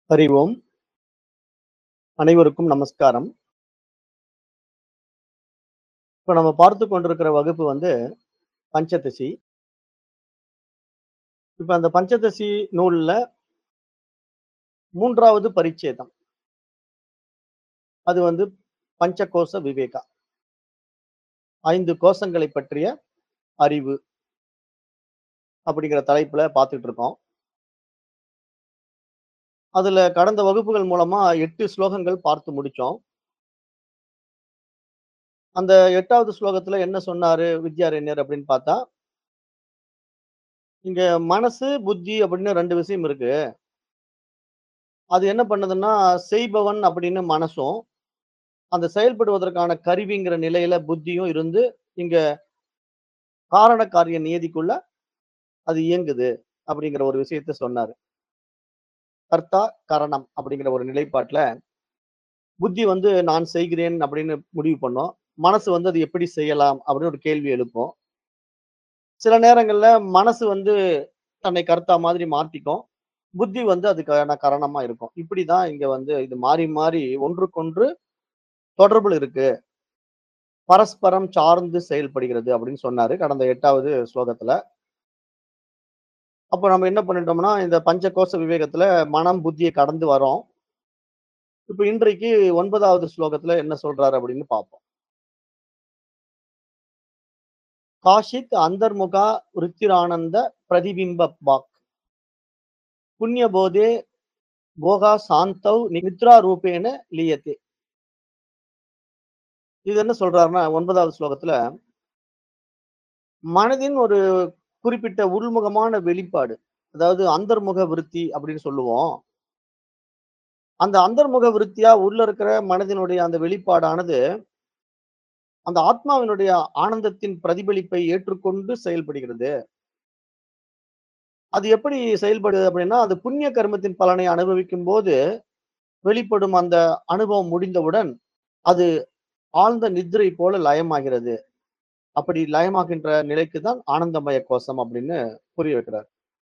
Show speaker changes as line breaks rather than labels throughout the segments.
ஹரி ஓம் அனைவருக்கும் நமஸ்காரம் இப்போ நம்ம பார்த்து கொண்டிருக்கிற வகுப்பு வந்து பஞ்சதசி இப்போ அந்த பஞ்சதசி நூல்ல மூன்றாவது பரிச்சேதம் அது வந்து பஞ்சகோச விவேகா ஐந்து கோஷங்களை பற்றிய அறிவு அப்படிங்கிற தலைப்புல பார்த்துட்டு இருக்கோம் அதுல கடந்த வகுப்புகள் மூலமா எட்டு ஸ்லோகங்கள் பார்த்து முடிச்சோம் அந்த எட்டாவது ஸ்லோகத்துல என்ன சொன்னாரு வித்யாரண்யர் அப்படின்னு பார்த்தா இங்க மனசு புத்தி அப்படின்னு ரெண்டு விஷயம் இருக்கு அது என்ன பண்ணுதுன்னா செய்பவன் அப்படின்னு மனசும் அந்த செயல்படுவதற்கான கருவிங்கிற நிலையில புத்தியும் இருந்து இங்க காரண காரிய நியதிக்குள்ள அது இயங்குது அப்படிங்கிற ஒரு விஷயத்த சொன்னாரு கர்த்தா கரணம் அப்படிங்கிற ஒரு நிலைப்பாட்டுல புத்தி வந்து நான் செய்கிறேன் அப்படின்னு முடிவு பண்ணோம் மனசு வந்து அது எப்படி செய்யலாம் அப்படின்னு ஒரு கேள்வி எழுப்பும் சில நேரங்கள்ல மனசு வந்து தன்னை கர்த்தா மாதிரி மாத்திக்கும் புத்தி வந்து அதுக்கான காரணமா இருக்கும் இப்படிதான் இங்க வந்து இது மாறி மாறி ஒன்றுக்கொன்று தொடர்புல இருக்கு பரஸ்பரம் சார்ந்து செயல்படுகிறது அப்படின்னு சொன்னாரு கடந்த எட்டாவது ஸ்லோகத்துல அப்போ நம்ம என்ன பண்ணிட்டோம்னா இந்த பஞ்சகோச விவேகத்துல மனம் புத்தியை கடந்து வரோம் இப்போ இன்றைக்கு ஒன்பதாவது ஸ்லோகத்துல என்ன சொல்றாரு அப்படின்னு பார்ப்போம் காஷித் அந்தர்முகா ருத்திரானந்த பிரதிபிம்ப பாக் புண்ணிய போதே போகா சாந்தவ் நித்ரா ரூபேன லியத்தே இது என்ன சொல்றாருன்னா ஒன்பதாவது ஸ்லோகத்துல மனதின் ஒரு குறிப்பிட்ட உள்முகமான வெளிப்பாடு அதாவது அந்தர்முக விருத்தி அப்படின்னு சொல்லுவோம் அந்த அந்தர்முக விருத்தியா உள்ள இருக்கிற மனதினுடைய அந்த வெளிப்பாடானது அந்த ஆத்மாவினுடைய ஆனந்தத்தின் பிரதிபலிப்பை ஏற்றுக்கொண்டு செயல்படுகிறது அது எப்படி செயல்படுது அப்படின்னா அது புண்ணிய கர்மத்தின் பலனை அனுபவிக்கும் போது வெளிப்படும் அந்த அனுபவம் முடிந்தவுடன் அது ஆழ்ந்த நித்ரை போல லயமாகிறது அப்படி லயமாகின்ற நிலைக்கு தான் ஆனந்தமய கோஷம் அப்படின்னு புரிய வைக்கிறார்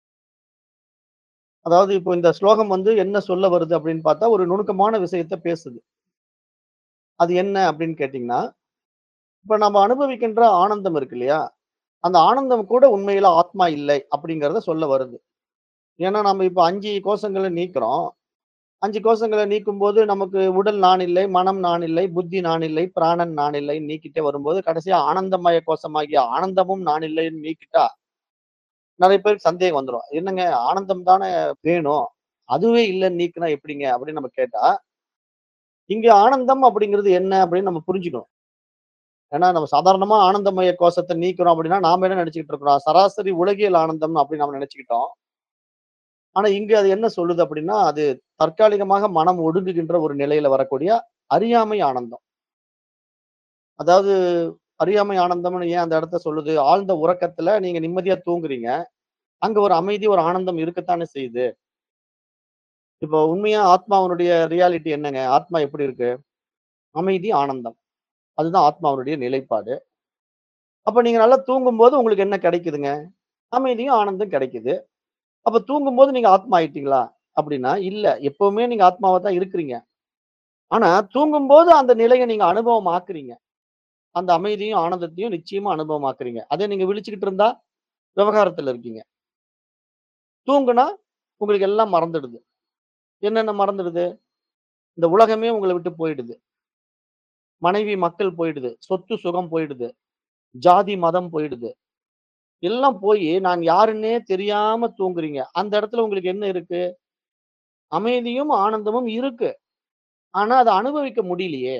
அதாவது இப்போ இந்த ஸ்லோகம் வந்து என்ன சொல்ல வருது அப்படின்னு பார்த்தா ஒரு நுணுக்கமான விஷயத்த பேசுது அது என்ன அப்படின்னு கேட்டீங்கன்னா இப்ப நம்ம அனுபவிக்கின்ற ஆனந்தம் இருக்கு இல்லையா அந்த ஆனந்தம் கூட உண்மையில ஆத்மா இல்லை அப்படிங்கிறத சொல்ல வருது ஏன்னா நம்ம இப்ப அஞ்சு கோஷங்களை நீக்கிறோம் அஞ்சு கோஷங்களை நீக்கும் போது நமக்கு உடல் நான் இல்லை மனம் நான் இல்லை புத்தி நான் இல்லை பிராணன் நான் இல்லை நீக்கிட்டே வரும்போது கடைசியா ஆனந்தமய கோஷமாகிய ஆனந்தமும் நான் இல்லைன்னு நீக்கிட்டா நிறைய பேருக்கு சந்தேகம் வந்துடும் என்னங்க ஆனந்தம் தானே வேணும் அதுவே இல்லைன்னு நீக்கினா எப்படிங்க அப்படின்னு நம்ம கேட்டா இங்க ஆனந்தம் அப்படிங்கிறது என்ன அப்படின்னு நம்ம புரிஞ்சுக்கணும் ஏன்னா நம்ம சாதாரணமா ஆனந்தமய கோஷத்தை நீக்கிறோம் அப்படின்னா நாம என்ன நினைச்சுக்கிட்டு இருக்கிறோம் சராசரி உலகியல் ஆனந்தம் அப்படின்னு நம்ம நினைச்சுக்கிட்டோம் ஆனா இங்க அது என்ன சொல்லுது அப்படின்னா அது தற்காலிகமாக மனம் ஒடுங்குகின்ற ஒரு நிலையில வரக்கூடிய அறியாமை ஆனந்தம் அதாவது அறியாமை ஆனந்தம்னு ஏன் அந்த இடத்த சொல்லுது ஆழ்ந்த உறக்கத்துல நீங்க நிம்மதியா தூங்குறீங்க அங்க ஒரு அமைதி ஒரு ஆனந்தம் இருக்கத்தானே செய்யுது இப்போ உண்மையா ஆத்மாவனுடைய ரியாலிட்டி என்னங்க ஆத்மா எப்படி இருக்கு அமைதி ஆனந்தம் அதுதான் ஆத்மாவனுடைய நிலைப்பாடு அப்ப நீங்க நல்லா தூங்கும்போது உங்களுக்கு என்ன கிடைக்குதுங்க அமைதியும் ஆனந்தம் கிடைக்குது அப்ப தூங்கும்போது நீங்க ஆத்மா ஆயிட்டீங்களா அப்படின்னா இல்ல எப்பவுமே நீங்க ஆத்மாவா தான் இருக்கிறீங்க ஆனா தூங்கும்போது அந்த நிலையை நீங்க அனுபவம் ஆக்குறீங்க அந்த அமைதியும் ஆனந்தத்தையும் நிச்சயமா அனுபவம் ஆக்குறீங்க அதே நீங்க விழிச்சுக்கிட்டு இருந்தா விவகாரத்துல இருக்கீங்க தூங்குனா உங்களுக்கு எல்லாம் மறந்துடுது என்னென்ன மறந்துடுது இந்த உலகமே உங்களை விட்டு போயிடுது மனைவி மக்கள் போயிடுது சொத்து சுகம் போயிடுது ஜாதி மதம் போயிடுது எல்லாம் போய் நான் யாருன்னே தெரியாம தூங்குறீங்க அந்த இடத்துல உங்களுக்கு என்ன இருக்கு அமைதியும் ஆனந்தமும் இருக்கு ஆனா அதை அனுபவிக்க முடியலையே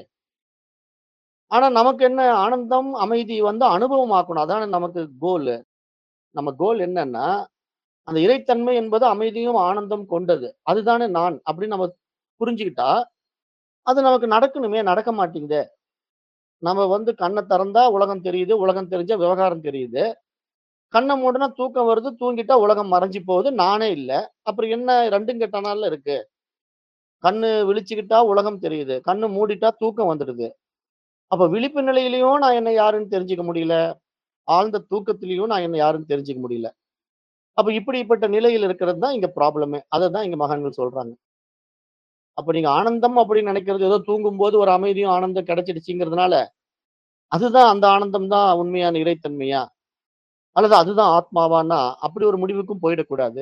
ஆனா நமக்கு என்ன ஆனந்தம் அமைதி வந்து அனுபவம் ஆக்கணும் அதான நமக்கு கோல் நம்ம கோல் என்னன்னா அந்த இறைத்தன்மை என்பது அமைதியும் ஆனந்தம் கொண்டது அதுதானே நான் அப்படின்னு நம்ம புரிஞ்சுக்கிட்டா அது நமக்கு நடக்கணுமே நடக்க மாட்டேங்குதே நம்ம வந்து கண்ணை திறந்தா உலகம் தெரியுது உலகம் தெரிஞ்ச விவகாரம் தெரியுது கண்ணை மூடுனா தூக்கம் வருது தூங்கிட்டா உலகம் மறைஞ்சு போகுது நானே இல்லை அப்புறம் என்ன ரெண்டும் கெட்டனால இருக்கு கண்ணு விழிச்சுக்கிட்டா உலகம் தெரியுது கண்ணு மூடிட்டா தூக்கம் வந்துடுது அப்ப விழிப்பு நிலையிலையும் நான் என்ன யாருன்னு தெரிஞ்சுக்க முடியல ஆழ்ந்த தூக்கத்திலையும் நான் என்ன யாருன்னு தெரிஞ்சுக்க முடியல அப்ப இப்படிப்பட்ட நிலையில் இருக்கிறது தான் இங்க ப்ராப்ளமே அதை தான் இங்க மகான்கள் சொல்றாங்க அப்ப நீங்க ஆனந்தம் அப்படின்னு நினைக்கிறது ஏதோ தூங்கும்போது ஒரு அமைதியும் ஆனந்தம் கிடைச்சிடுச்சுங்கிறதுனால அதுதான் அந்த ஆனந்தம் தான் உண்மையான இறைத்தன்மையா அல்லது அதுதான் ஆத்மாவான்னா அப்படி ஒரு முடிவுக்கும் போயிடக்கூடாது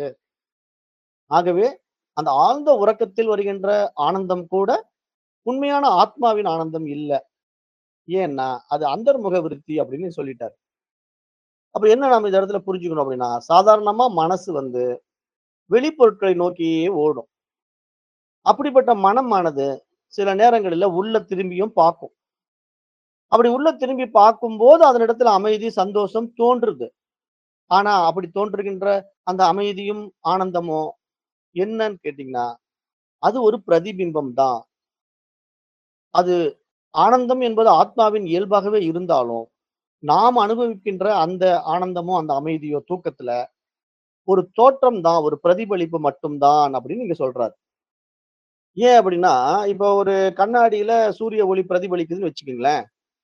ஆகவே அந்த ஆழ்ந்த உறக்கத்தில் வருகின்ற ஆனந்தம் கூட உண்மையான ஆத்மாவின் ஆனந்தம் இல்ல ஏன்னா அது அந்தர்முக விருத்தி அப்படின்னு சொல்லிட்டாரு அப்ப என்ன நம்ம இந்த இடத்துல புரிஞ்சுக்கணும் அப்படின்னா சாதாரணமா மனசு வந்து வெளிப்பொருட்களை நோக்கியே ஓடும் அப்படிப்பட்ட மனமானது சில நேரங்களில உள்ள திரும்பியும் பார்க்கும் அப்படி உள்ள திரும்பி பார்க்கும்போது அதனிடத்துல அமைதி சந்தோஷம் தோன்றுது ஆனா அப்படி தோன்றுகின்ற அந்த அமைதியும் ஆனந்தமோ என்னன்னு கேட்டீங்கன்னா அது ஒரு பிரதிபிம்பம் தான் அது ஆனந்தம் என்பது ஆத்மாவின் இயல்பாகவே இருந்தாலும் நாம் அனுபவிக்கின்ற அந்த ஆனந்தமோ அந்த அமைதியோ தூக்கத்துல ஒரு தோற்றம் தான் ஒரு பிரதிபலிப்பு மட்டும்தான் அப்படின்னு நீங்க சொல்றாரு ஏன் அப்படின்னா இப்போ ஒரு கண்ணாடியில சூரிய ஒளி பிரதிபலிக்குதுன்னு வச்சுக்கோங்களேன்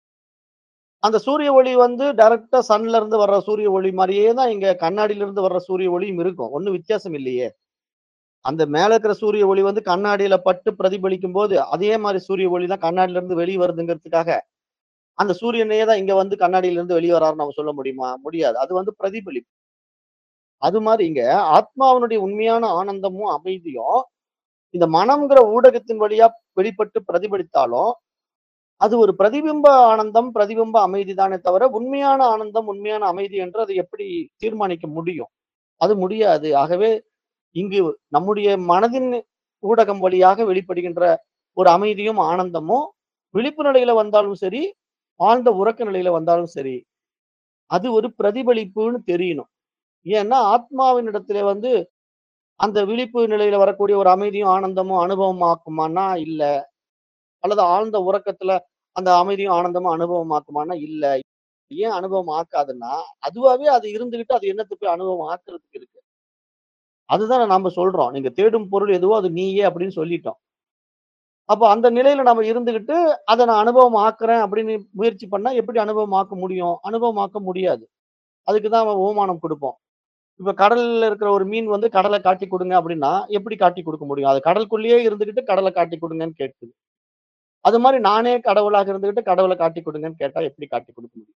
அந்த சூரிய ஒளி வந்து டைரக்டா சன்ல இருந்து வர்ற சூரிய ஒளி மாதிரியே தான் இங்க கண்ணாடியில இருந்து வர்ற சூரிய ஒளியும் இருக்கும் ஒன்றும் வித்தியாசம் இல்லையே அந்த மேல இருக்கிற சூரிய ஒளி வந்து கண்ணாடியில பட்டு பிரதிபலிக்கும் போது அதே மாதிரி சூரிய ஒளி தான் கண்ணாடியில இருந்து வெளியே வருதுங்கிறதுக்காக அந்த சூரியனையே தான் இங்க வந்து கண்ணாடியில இருந்து வெளியே வராருன்னு நம்ம சொல்ல முடியுமா முடியாது அது வந்து பிரதிபலிப்பு அது மாதிரி இங்க ஆத்மாவினுடைய உண்மையான ஆனந்தமும் அமைதியும் இந்த மனம்ங்கிற ஊடகத்தின் வழியா வெளிப்பட்டு பிரதிபலித்தாலும் அது ஒரு பிரதிபிம்ப ஆனந்தம் பிரதிபிம்ப அமைதி தானே தவிர உண்மையான ஆனந்தம் உண்மையான அமைதி என்று அதை எப்படி தீர்மானிக்க முடியும் அது முடியாது ஆகவே இங்கு நம்முடைய மனதின் ஊடகம் வழியாக வெளிப்படுகின்ற ஒரு அமைதியும் ஆனந்தமும் விழிப்பு நிலையில வந்தாலும் சரி ஆழ்ந்த உறக்க நிலையில வந்தாலும் சரி அது ஒரு பிரதிபலிப்புன்னு தெரியணும் ஏன்னா ஆத்மாவின் இடத்துல வந்து அந்த விழிப்பு நிலையில வரக்கூடிய ஒரு அமைதியும் ஆனந்தமும் அனுபவமாக்குமானா இல்ல அல்லது ஆழ்ந்த உறக்கத்துல அந்த அமைதியும் ஆனந்தமும் அனுபவமாக்குமானா இல்ல ஏன் அனுபவம் ஆக்காதுன்னா அதுவாவே அது இருந்துகிட்டு அது என்னத்தை போய் அனுபவம் ஆக்குறதுக்கு இருக்கு அதுதான் நாம சொல்றோம் நீங்க தேடும் பொருள் எதுவோ அது நீயே அப்படின்னு சொல்லிட்டோம் அப்போ அந்த நிலையில நம்ம இருந்துகிட்டு அதை நான் அனுபவம் ஆக்குறேன் அப்படின்னு முயற்சி பண்ணா எப்படி அனுபவம் ஆக்க முடியும் அனுபவம் ஆக்க முடியாது அதுக்கு தான் நம்ம ஓமானம் கொடுப்போம் இப்ப கடல்ல இருக்கிற ஒரு மீன் வந்து கடலை காட்டி கொடுங்க அப்படின்னா எப்படி காட்டி கொடுக்க முடியும் அது கடலுக்குள்ளேயே இருந்துகிட்டு கடலை காட்டி கொடுங்கன்னு கேட்குது அது மாதிரி நானே கடவுளாக இருந்துகிட்டு கடவுளை காட்டி கொடுங்கன்னு கேட்டா எப்படி காட்டி கொடுக்க முடியும்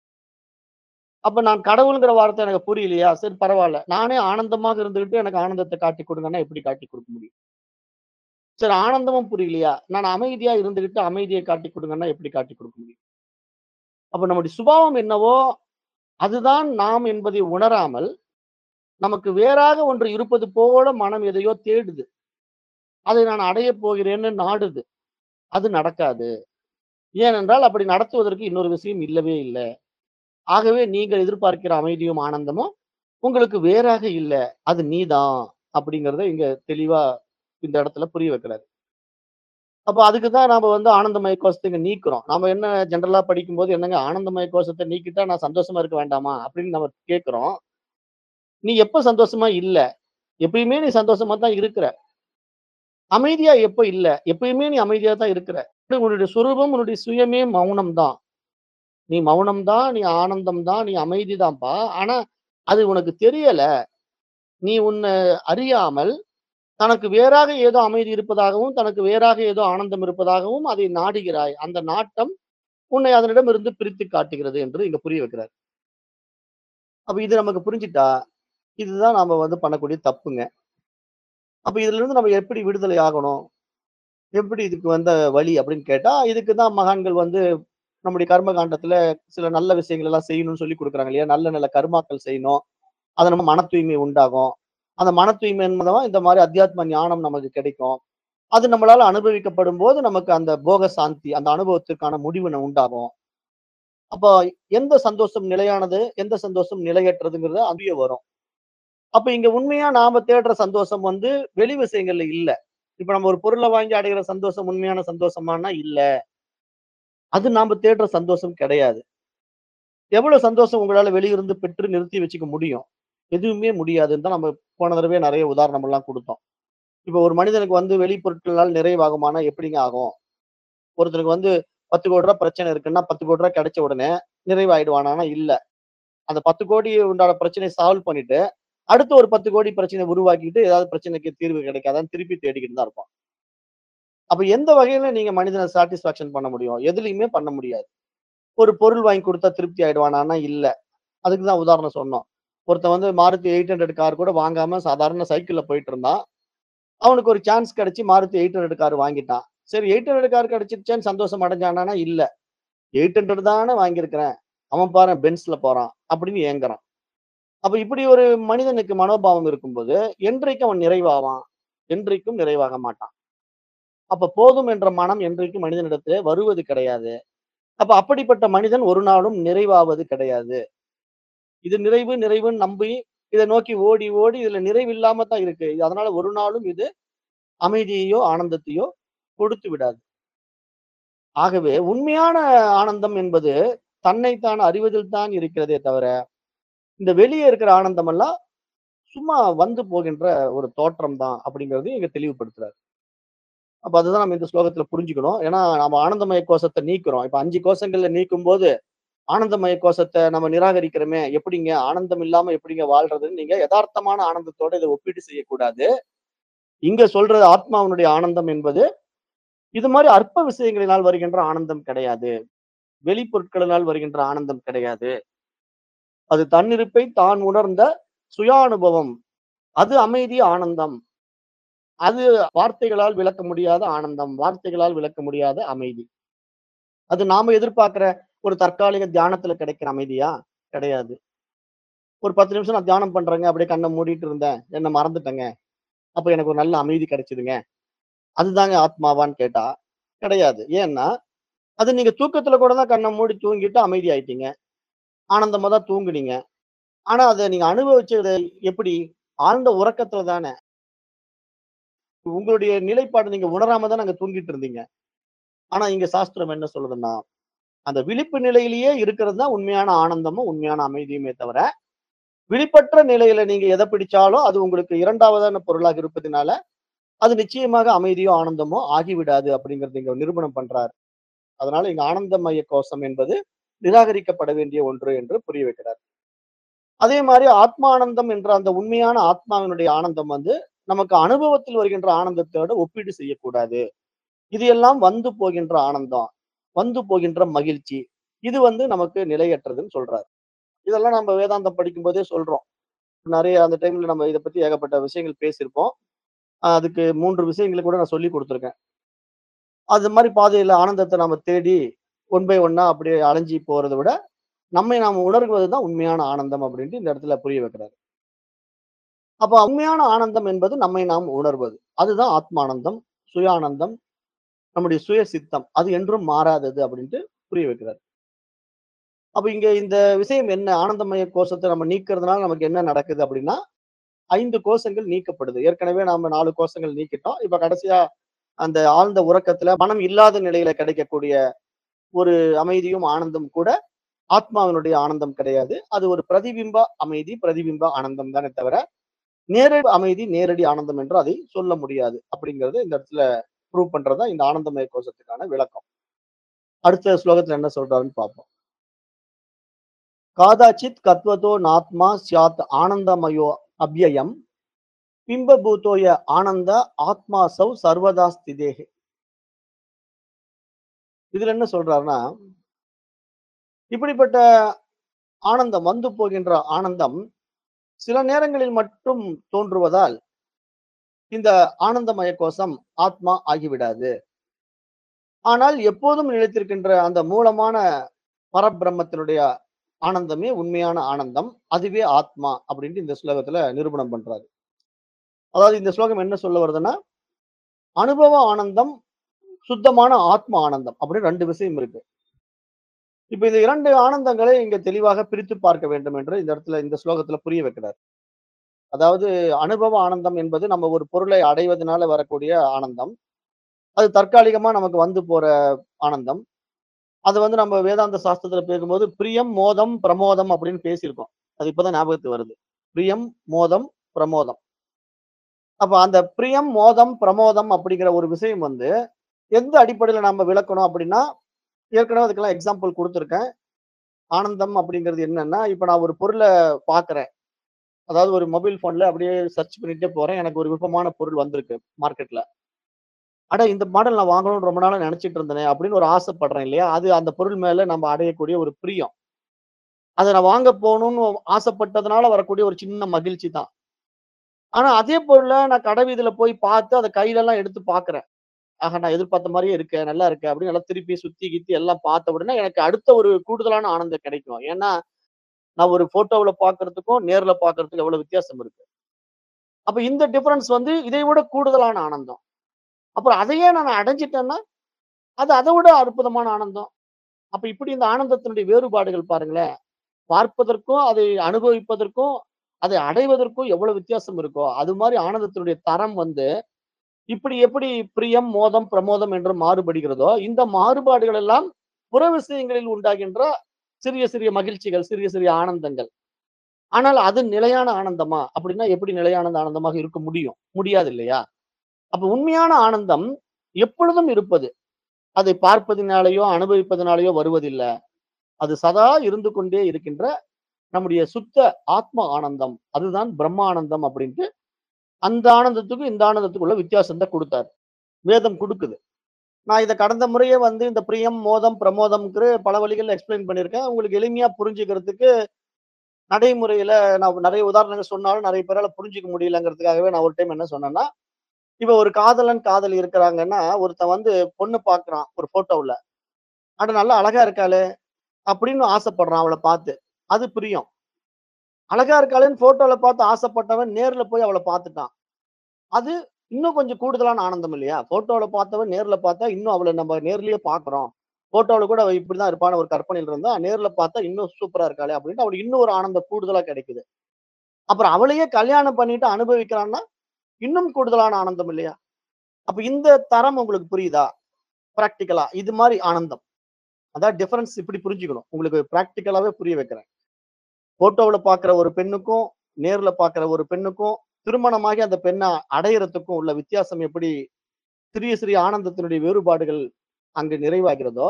அப்ப நான் கடவுளுங்கிற வார்த்தை எனக்கு புரியலையா சரி பரவாயில்ல நானே ஆனந்தமாக இருந்துகிட்டு எனக்கு ஆனந்தத்தை காட்டி கொடுங்கன்னா எப்படி காட்டி கொடுக்க முடியும் சரி ஆனந்தமும் புரியலையா நான் அமைதியா இருந்துகிட்டு அமைதியை காட்டி கொடுங்கன்னா எப்படி காட்டி கொடுக்க முடியும் அப்ப நம்முடைய சுபாவம் என்னவோ அதுதான் நாம் என்பதை உணராமல் நமக்கு வேறாக ஒன்று இருப்பது போல மனம் எதையோ தேடுது அதை நான் அடைய போகிறேன்னு நாடுது அது நடக்காது ஏனென்றால் அப்படி நடத்துவதற்கு இன்னொரு விஷயம் இல்லவே இல்லை ஆகவே நீங்கள் எதிர்பார்க்கிற அமைதியும் ஆனந்தமும் உங்களுக்கு வேறாக இல்லை அது நீதான் அப்படிங்கிறத இங்க தெளிவா இந்த இடத்துல புரிய வைக்கிறாரு அப்ப அதுக்கு தான் நாம வந்து ஆனந்தமய கோஷத்தை இங்க நீக்கிறோம் நாம என்ன ஜென்ரலா படிக்கும்போது என்னங்க ஆனந்தமய கோஷத்தை நீக்கிட்டா நான் சந்தோஷமா இருக்க வேண்டாமா அப்படின்னு நம்ம கேட்கிறோம் நீ எப்ப சந்தோஷமா இல்ல எப்பயுமே நீ சந்தோஷமா தான் இருக்கிற அமைதியா எப்ப இல்ல எப்பயுமே நீ அமைதியா தான் இருக்கிற உன்னுடைய சுரூபம் உன்னுடைய சுயமே மௌனம் தான் நீ மௌனம் தான் நீ ஆனந்தம் தான் நீ அமைதி தான்ப்பா ஆனா அது உனக்கு தெரியல நீ உன்னை அறியாமல் தனக்கு வேறாக ஏதோ அமைதி இருப்பதாகவும் தனக்கு வேறாக ஏதோ ஆனந்தம் இருப்பதாகவும் அதை நாடுகிறாய் அந்த நாட்டம் உன்னை அதனிடம் இருந்து பிரித்து காட்டுகிறது என்று இங்க புரிய வைக்கிறார் அப்ப இது நமக்கு புரிஞ்சிட்டா இதுதான் நாம வந்து பண்ணக்கூடிய தப்புங்க அப்ப இதுல இருந்து நம்ம எப்படி விடுதலை ஆகணும் எப்படி இதுக்கு வந்த வழி அப்படின்னு கேட்டா இதுக்கு தான் மகான்கள் வந்து நம்முடைய கர்ம காண்டத்துல சில நல்ல விஷயங்கள் எல்லாம் செய்யணும்னு சொல்லி கொடுக்குறாங்க இல்லையா நல்ல நல்ல கர்மாக்கள் செய்யணும் அது நம்ம மன தூய்மை உண்டாகும் அந்த மன தூய்மை என்பதா இந்த மாதிரி அத்தியாத்ம ஞானம் நமக்கு கிடைக்கும் அது நம்மளால அனுபவிக்கப்படும் போது நமக்கு அந்த போக சாந்தி அந்த அனுபவத்திற்கான முடிவு உண்டாகும் அப்போ எந்த சந்தோஷம் நிலையானது எந்த சந்தோஷம் நிலையற்றதுங்கிறது அப்படியே வரும் அப்ப இங்க உண்மையா நாம தேடுற சந்தோஷம் வந்து வெளி விஷயங்கள்ல இல்ல இப்ப நம்ம ஒரு பொருளை வாங்கி அடைகிற சந்தோஷம் உண்மையான சந்தோஷமானா இல்ல அது நாம தேடுற சந்தோஷம் கிடையாது எவ்வளவு சந்தோஷம் உங்களால வெளியிருந்து பெற்று நிறுத்தி வச்சுக்க முடியும் எதுவுமே முடியாதுன்னு தான் நம்ம போன தடவை நிறைய உதாரணம் எல்லாம் கொடுத்தோம் இப்ப ஒரு மனிதனுக்கு வந்து வெளிப்பொருட்களால் நிறைவாகுமானா எப்படிங்க ஆகும் ஒருத்தருக்கு வந்து பத்து கோடி ரூபாய் பிரச்சனை இருக்குன்னா பத்து கோடி ரூபாய் கிடைச்ச உடனே நிறைவாயிடுவானா இல்ல அந்த பத்து கோடி உண்டான பிரச்சனையை சால்வ் பண்ணிட்டு அடுத்து ஒரு பத்து கோடி பிரச்சனை உருவாக்கிட்டு ஏதாவது பிரச்சனைக்கு தீர்வு கிடைக்காதான்னு திருப்பி தேடிக்கிட்டு தான் இருப்பான் அப்ப எந்த வகையில நீங்க மனிதனை சாட்டிஸ்ஃபேக்ஷன் பண்ண முடியும் எதுலயுமே பண்ண முடியாது ஒரு பொருள் வாங்கி கொடுத்தா திருப்தி ஆயிடுவானா இல்ல அதுக்கு தான் உதாரணம் சொன்னோம் ஒருத்தன் வந்து மாருதி எயிட் ஹண்ட்ரட் கார் கூட வாங்காம சாதாரண சைக்கிள்ல போயிட்டு இருந்தான் அவனுக்கு ஒரு சான்ஸ் கிடைச்சு மாருதி எயிட் ஹண்ட்ரட் கார் வாங்கிட்டான் சரி எயிட் ஹண்ட்ரட் கார் கிடைச்சிருச்சேன்னு சந்தோஷம் அடைஞ்சானா இல்ல எயிட் ஹண்ட்ரட் தானே வாங்கியிருக்கிறேன் அவன் பாரு பென்ஸ்ல போறான் அப்படின்னு ஏங்குறான் அப்ப இப்படி ஒரு மனிதனுக்கு மனோபாவம் இருக்கும்போது என்றைக்கும் அவன் நிறைவாவான் என்றைக்கும் நிறைவாக மாட்டான் அப்ப போதும் என்ற மனம் என்றைக்கும் மனிதனிடத்திலே வருவது கிடையாது அப்ப அப்படிப்பட்ட மனிதன் ஒரு நாளும் நிறைவாவது கிடையாது இது நிறைவு நிறைவுன்னு நம்பி இதை நோக்கி ஓடி ஓடி இதுல நிறைவு இல்லாம தான் இருக்கு அதனால ஒரு நாளும் இது அமைதியையோ ஆனந்தத்தையோ கொடுத்து விடாது ஆகவே உண்மையான ஆனந்தம் என்பது தன்னைத்தான் அறிவதில் தான் இருக்கிறதே தவிர இந்த வெளியே இருக்கிற ஆனந்தம் எல்லாம் சும்மா வந்து போகின்ற ஒரு தோற்றம் தான் அப்படிங்கிறது இங்க தெளிவுபடுத்துறாரு அப்ப அதுதான் நம்ம இந்த ஸ்லோகத்துல புரிஞ்சுக்கணும் ஏன்னா நம்ம ஆனந்தமய கோஷத்தை நீக்கிறோம் இப்ப அஞ்சு கோஷங்கள்ல நீக்கும் போது ஆனந்தமய கோஷத்தை நம்ம நிராகரிக்கிறோமே எப்படிங்க ஆனந்தம் இல்லாம எப்படிங்க வாழ்றதுன்னு நீங்க யதார்த்தமான ஆனந்தத்தோட இதை ஒப்பீடு செய்யக்கூடாது இங்க சொல்றது ஆத்மாவினுடைய ஆனந்தம் என்பது இது மாதிரி அற்ப விஷயங்களினால் வருகின்ற ஆனந்தம் கிடையாது வெளிப்பொருட்களினால் வருகின்ற ஆனந்தம் கிடையாது அது தன்னிருப்பை தான் உணர்ந்த சுயானுபவம் அது அமைதி ஆனந்தம் அது வார்த்தைகளால் விளக்க முடியாத ஆனந்தம் வார்த்தைகளால் விளக்க முடியாத அமைதி அது நாம எதிர்பார்க்கிற ஒரு தற்காலிக தியானத்துல கிடைக்கிற அமைதியா கிடையாது ஒரு பத்து நிமிஷம் நான் தியானம் பண்றேங்க அப்படியே கண்ணை மூடிட்டு இருந்தேன் என்ன மறந்துட்டேங்க அப்ப எனக்கு ஒரு நல்ல அமைதி கிடைச்சதுங்க அதுதாங்க ஆத்மாவான்னு கேட்டா கிடையாது ஏன்னா அது நீங்க தூக்கத்துல கூட தான் கண்ணை மூடி தூங்கிட்டு அமைதி ஆயிட்டீங்க ஆனந்தமா தான் தூங்குனீங்க ஆனா அதை நீங்க அனுபவிச்சது எப்படி ஆழ்ந்த உறக்கத்துல தானே உங்களுடைய நிலைப்பாடு நீங்க உணராம தான் அங்க தூங்கிட்டு இருந்தீங்க ஆனா இங்க சாஸ்திரம் என்ன சொல்லுதுன்னா அந்த விழிப்பு நிலையிலேயே இருக்கிறது தான் உண்மையான ஆனந்தமும் உண்மையான அமைதியுமே தவிர விழிப்பற்ற நிலையில நீங்க எதை பிடிச்சாலும் அது உங்களுக்கு இரண்டாவதான பொருளாக இருப்பதனால அது நிச்சயமாக அமைதியோ ஆனந்தமோ ஆகிவிடாது அப்படிங்கறது இங்க நிரூபணம் பண்றாரு அதனால இங்க ஆனந்தமய கோஷம் என்பது நிராகரிக்கப்பட வேண்டிய ஒன்று என்று புரிய வைக்கிறார் அதே மாதிரி ஆத்மானந்தம் என்ற அந்த உண்மையான ஆத்மாவினுடைய ஆனந்தம் வந்து நமக்கு அனுபவத்தில் வருகின்ற ஆனந்தத்தோட ஒப்பீடு செய்யக்கூடாது இது எல்லாம் வந்து போகின்ற ஆனந்தம் வந்து போகின்ற மகிழ்ச்சி இது வந்து நமக்கு நிலையற்றதுன்னு சொல்றாரு இதெல்லாம் நம்ம வேதாந்தம் படிக்கும் போதே சொல்றோம் நிறைய அந்த டைம்ல நம்ம இதை பத்தி ஏகப்பட்ட விஷயங்கள் பேசியிருப்போம் ஆஹ் அதுக்கு மூன்று விஷயங்களை கூட நான் சொல்லி கொடுத்துருக்கேன் அது மாதிரி பாதையில ஆனந்தத்தை நம்ம தேடி ஒன் பை ஒன்னா அப்படியே அலைஞ்சி போறதை விட நம்மை நாம் உணர்வது தான் உண்மையான ஆனந்தம் அப்படின்ட்டு இந்த இடத்துல புரிய வைக்கிறாரு அப்ப உண்மையான ஆனந்தம் என்பது நம்மை நாம் உணர்வது அதுதான் ஆத்மானந்தம் சுயானந்தம் நம்முடைய சுய சித்தம் அது என்றும் மாறாதது அப்படின்ட்டு புரிய வைக்கிறார் அப்ப இங்க இந்த விஷயம் என்ன ஆனந்தமய கோஷத்தை நம்ம நீக்கிறதுனால நமக்கு என்ன நடக்குது அப்படின்னா ஐந்து கோஷங்கள் நீக்கப்படுது ஏற்கனவே நாம நாலு கோஷங்கள் நீக்கிட்டோம் இப்ப கடைசியா அந்த ஆழ்ந்த உறக்கத்துல மனம் இல்லாத நிலையில கிடைக்கக்கூடிய ஒரு அமைதியும் ஆனந்தம் கூட ஆத்மாவினுடைய ஆனந்தம் கிடையாது அது ஒரு பிரதிபிம்ப அமைதி பிரதிபிம்ப ஆனந்தம் தானே தவிர நேரடி அமைதி நேரடி ஆனந்தம் என்று அதை சொல்ல முடியாது அப்படிங்கறது இந்த இடத்துல ப்ரூவ் பண்றதா இந்த ஆனந்தமய கோஷத்துக்கான விளக்கம் அடுத்த ஸ்லோகத்துல என்ன சொல்றாருன்னு பார்ப்போம் காதாச்சித் கத்வதோ நாத்மா சியாத் ஆனந்தமயோ அவ்யயம் பிம்பபூதோய ஆனந்த ஆத்மா சௌ சர்வதா ஸ்திதேகே இதுல என்ன சொல்றாருன்னா இப்படிப்பட்ட ஆனந்தம் வந்து போகின்ற ஆனந்தம் சில நேரங்களில் மட்டும் தோன்றுவதால் இந்த ஆனந்தமய கோஷம் ஆத்மா ஆகிவிடாது ஆனால் எப்போதும் நிலைத்திருக்கின்ற அந்த மூலமான பரபிரம்மத்தினுடைய ஆனந்தமே உண்மையான ஆனந்தம் அதுவே ஆத்மா அப்படின்ட்டு இந்த ஸ்லோகத்துல நிரூபணம் பண்றாரு அதாவது இந்த ஸ்லோகம் என்ன சொல்ல வருதுன்னா அனுபவ ஆனந்தம் சுத்தமான ஆத்ம ஆனந்தம் அப்படின்னு ரெண்டு விஷயம் இருக்கு இப்ப இந்த இரண்டு ஆனந்தங்களை இங்க தெளிவாக பிரித்து பார்க்க வேண்டும் என்று இந்த இடத்துல இந்த ஸ்லோகத்துல புரிய வைக்கிறார் அதாவது அனுபவ ஆனந்தம் என்பது நம்ம ஒரு பொருளை அடைவதனால வரக்கூடிய ஆனந்தம் அது தற்காலிகமா நமக்கு வந்து போற ஆனந்தம் அது வந்து நம்ம வேதாந்த சாஸ்திரத்துல பேசும்போது பிரியம் மோதம் பிரமோதம் அப்படின்னு பேசியிருக்கோம் அது இப்பதான் ஞாபகத்துக்கு வருது பிரியம் மோதம் பிரமோதம் அப்ப அந்த பிரியம் மோதம் பிரமோதம் அப்படிங்கிற ஒரு விஷயம் வந்து எந்த அடிப்படையில நம்ம விளக்கணும் அப்படின்னா ஏற்கனவே அதுக்கெல்லாம் எக்ஸாம்பிள் கொடுத்துருக்கேன் ஆனந்தம் அப்படிங்கிறது என்னன்னா இப்ப நான் ஒரு பொருளை பாக்குறேன் அதாவது ஒரு மொபைல் போன்ல அப்படியே சர்ச் பண்ணிட்டே போறேன் எனக்கு ஒரு விருப்பமான பொருள் வந்திருக்கு மார்க்கெட்ல அட இந்த மாடல் நான் வாங்கணும்னு ரொம்ப நாளா நினைச்சிட்டு இருந்தேனே அப்படின்னு ஒரு ஆசைப்படுறேன் இல்லையா? அது அந்த பொருள் மேல நம்ம அடையக்கூடிய ஒரு பிரியம். அத நான் வாங்க போணும்னு ஆசைப்பட்டதுனால வரக்கூடிய ஒரு சின்ன மகிழ்ச்சி தான். ஆனா அதே பொருள நான் கடை வீதியில போய் பார்த்து அத கையிலலாம் எடுத்து பார்க்கிறேன். ஆஹா! நான் எதிர்பார்த்த மாரியே இருக்கே, நல்லா இருக்கே அப்படின்னு நல்லா திருப்பி சுத்தி கித்தி எல்லாம் பார்த்த உடனே எனக்கு அடுத்த ஒரு கூடுதலான ஆனந்தம் கிடைக்கும். ஏன்னா, நான் ஒரு ஃபோட்டோவுல பார்க்கறதுக்கும், நேர்ல பார்க்கறதுக்கும் எவ்வளவு வித்தியாசம் இருக்கு. அப்ப இந்த டிஃபரன்ஸ் வந்து இதை விட கூடுதலான ஆனந்தம். அப்புறம் அதையே நான் அடைஞ்சிட்டேன்னா, அது அத விட அற்புதமான ஆனந்தம். அப்ப இப்படி இந்த ஆனந்தத்தினுடைய வேறுபாடுகள் பாருங்களேன். பார்ப்பதற்கும், அதை அனுபவிப்பதற்கும், அதை அடைவதற்கும் எவ்வளவு வித்தியாசம் இருக்கோ, அது மாரி ஆனந்தத்தினுடைய தரம் வந்து, இப்படி எப்படி பிரியம், மோதம், பிரமோதம் என்று மாறுபடுகிறதோ, இந்த மாறுபாடுகள் எல்லாம் புற விஷயங்களில் உண்டாகின்ற சிறிய சிறிய மகிழ்ச்சிகள், சிறிய சிறிய ஆனந்தங்கள். ஆனால் அது நிலையான ஆனந்தமா? அப்படின்னா எப்படி நிலையான ஆனந்தமாக இருக்க முடியும்? முடியாது இல்லையா? அப்ப உண்மையான ஆனந்தம் எப்பொழுதும் இருப்பது. அதை பார்ப்பதினாலேயோ, அனுபவிப்பதினாலேயோ வருவதில்ல. அது சதா இருந்து கொண்டே இருக்கின்ற நம்முடைய சுத்த ஆத்ம ஆனந்தம். அதுதான் பிரம்மானந்தம் அப்படின்ட்டு, அந்த ஆனந்தத்துக்கும், இந்த ஆனந்தத்துக்கும் உள்ள வித்தியாசத்த குடுத்தாரு. வேதம் குடுக்குது. நான் இத கடந்த முறையே வந்து இந்த பிரியம், மோதம், பிரமோதம்ங்கிற பல வழிகள்ல எக்ஸ்பிளைன் பண்ணியிருக்கேன். உங்களுக்கு எளிமையா புரிஞ்சுக்கிறதுக்கு நடைமுறையில நான் நெறைய உதாரணங்கள் சொன்னாலும் நெறைய பேரால புரிஞ்சுக்க முடியலங்கிறதுக்காகவே நான் ஒரு டைம் என்ன சொன்னேன்னா, இப்ப ஒரு காதலன், காதலி இருக்கிறாங்கன்னா, ஒருத்தன் வந்து பொண்ணு பார்க்குறான் ஒரு ஃபோட்டோவுல. அட நல்லா அழகா இருக்காளே! அப்படின்னு ஆசைப்படுறான் அவள பார்த்து. அது பிரியம். அழகா இருக்காளேன்னு ஃபோட்டோல பார்த்து ஆசைப்பட்டவன் நேர்ல போய் அவள பார்த்துட்டான். அது இன்னும் கொஞ்சம் கூடுதலான ஆனந்தம் இல்லையா? ஃபோட்டோல பார்த்தவன் நேர்ல பார்த்தா இன்னும் அவள நம்ம நேர்லயே பார்க்குறோம். ஃபோட்டோல கூட அவ இப்படிதான் இருப்பான்னு ஒரு கற்பனையில இருந்தா, நேர்ல பார்த்தா இன்னும் சூப்பரா இருக்காளே! அப்படின்ட்டு அவளுக்கு இன்னும் ஒரு ஆனந்தம் கூடுதலா கிடைக்குது. அப்புறம் அவளையே கல்யாணம் பண்ணிட்டு அனுபவிக்கிறான்னா, இன்னும் கூடுதலான ஆனந்தம் இல்லையா? அப்ப இந்த தரம் உங்களுக்கு புரியுதா? பிராக்டிகலா இது மாரி ஆனந்தம். அதான் டிஃபரன்ஸ் இப்படி புரிஞ்சுக்கணும். உங்களுக்கு பிராக்டிகலாவே புரிய வைக்கிறேன். ஃபோட்டோவுல பார்க்கிற ஒரு பெண்ணுக்கும், நேர்ல பார்க்கிற ஒரு பெண்ணுக்கும், திருமணமாகி அந்த பெண்ண அடையறதுக்கும் உள்ள வித்தியாசம் எப்படி சிறிய சிறிய ஆனந்தத்தினுடைய வேறுபாடுகள் அங்கு நிறைவாகிறதோ,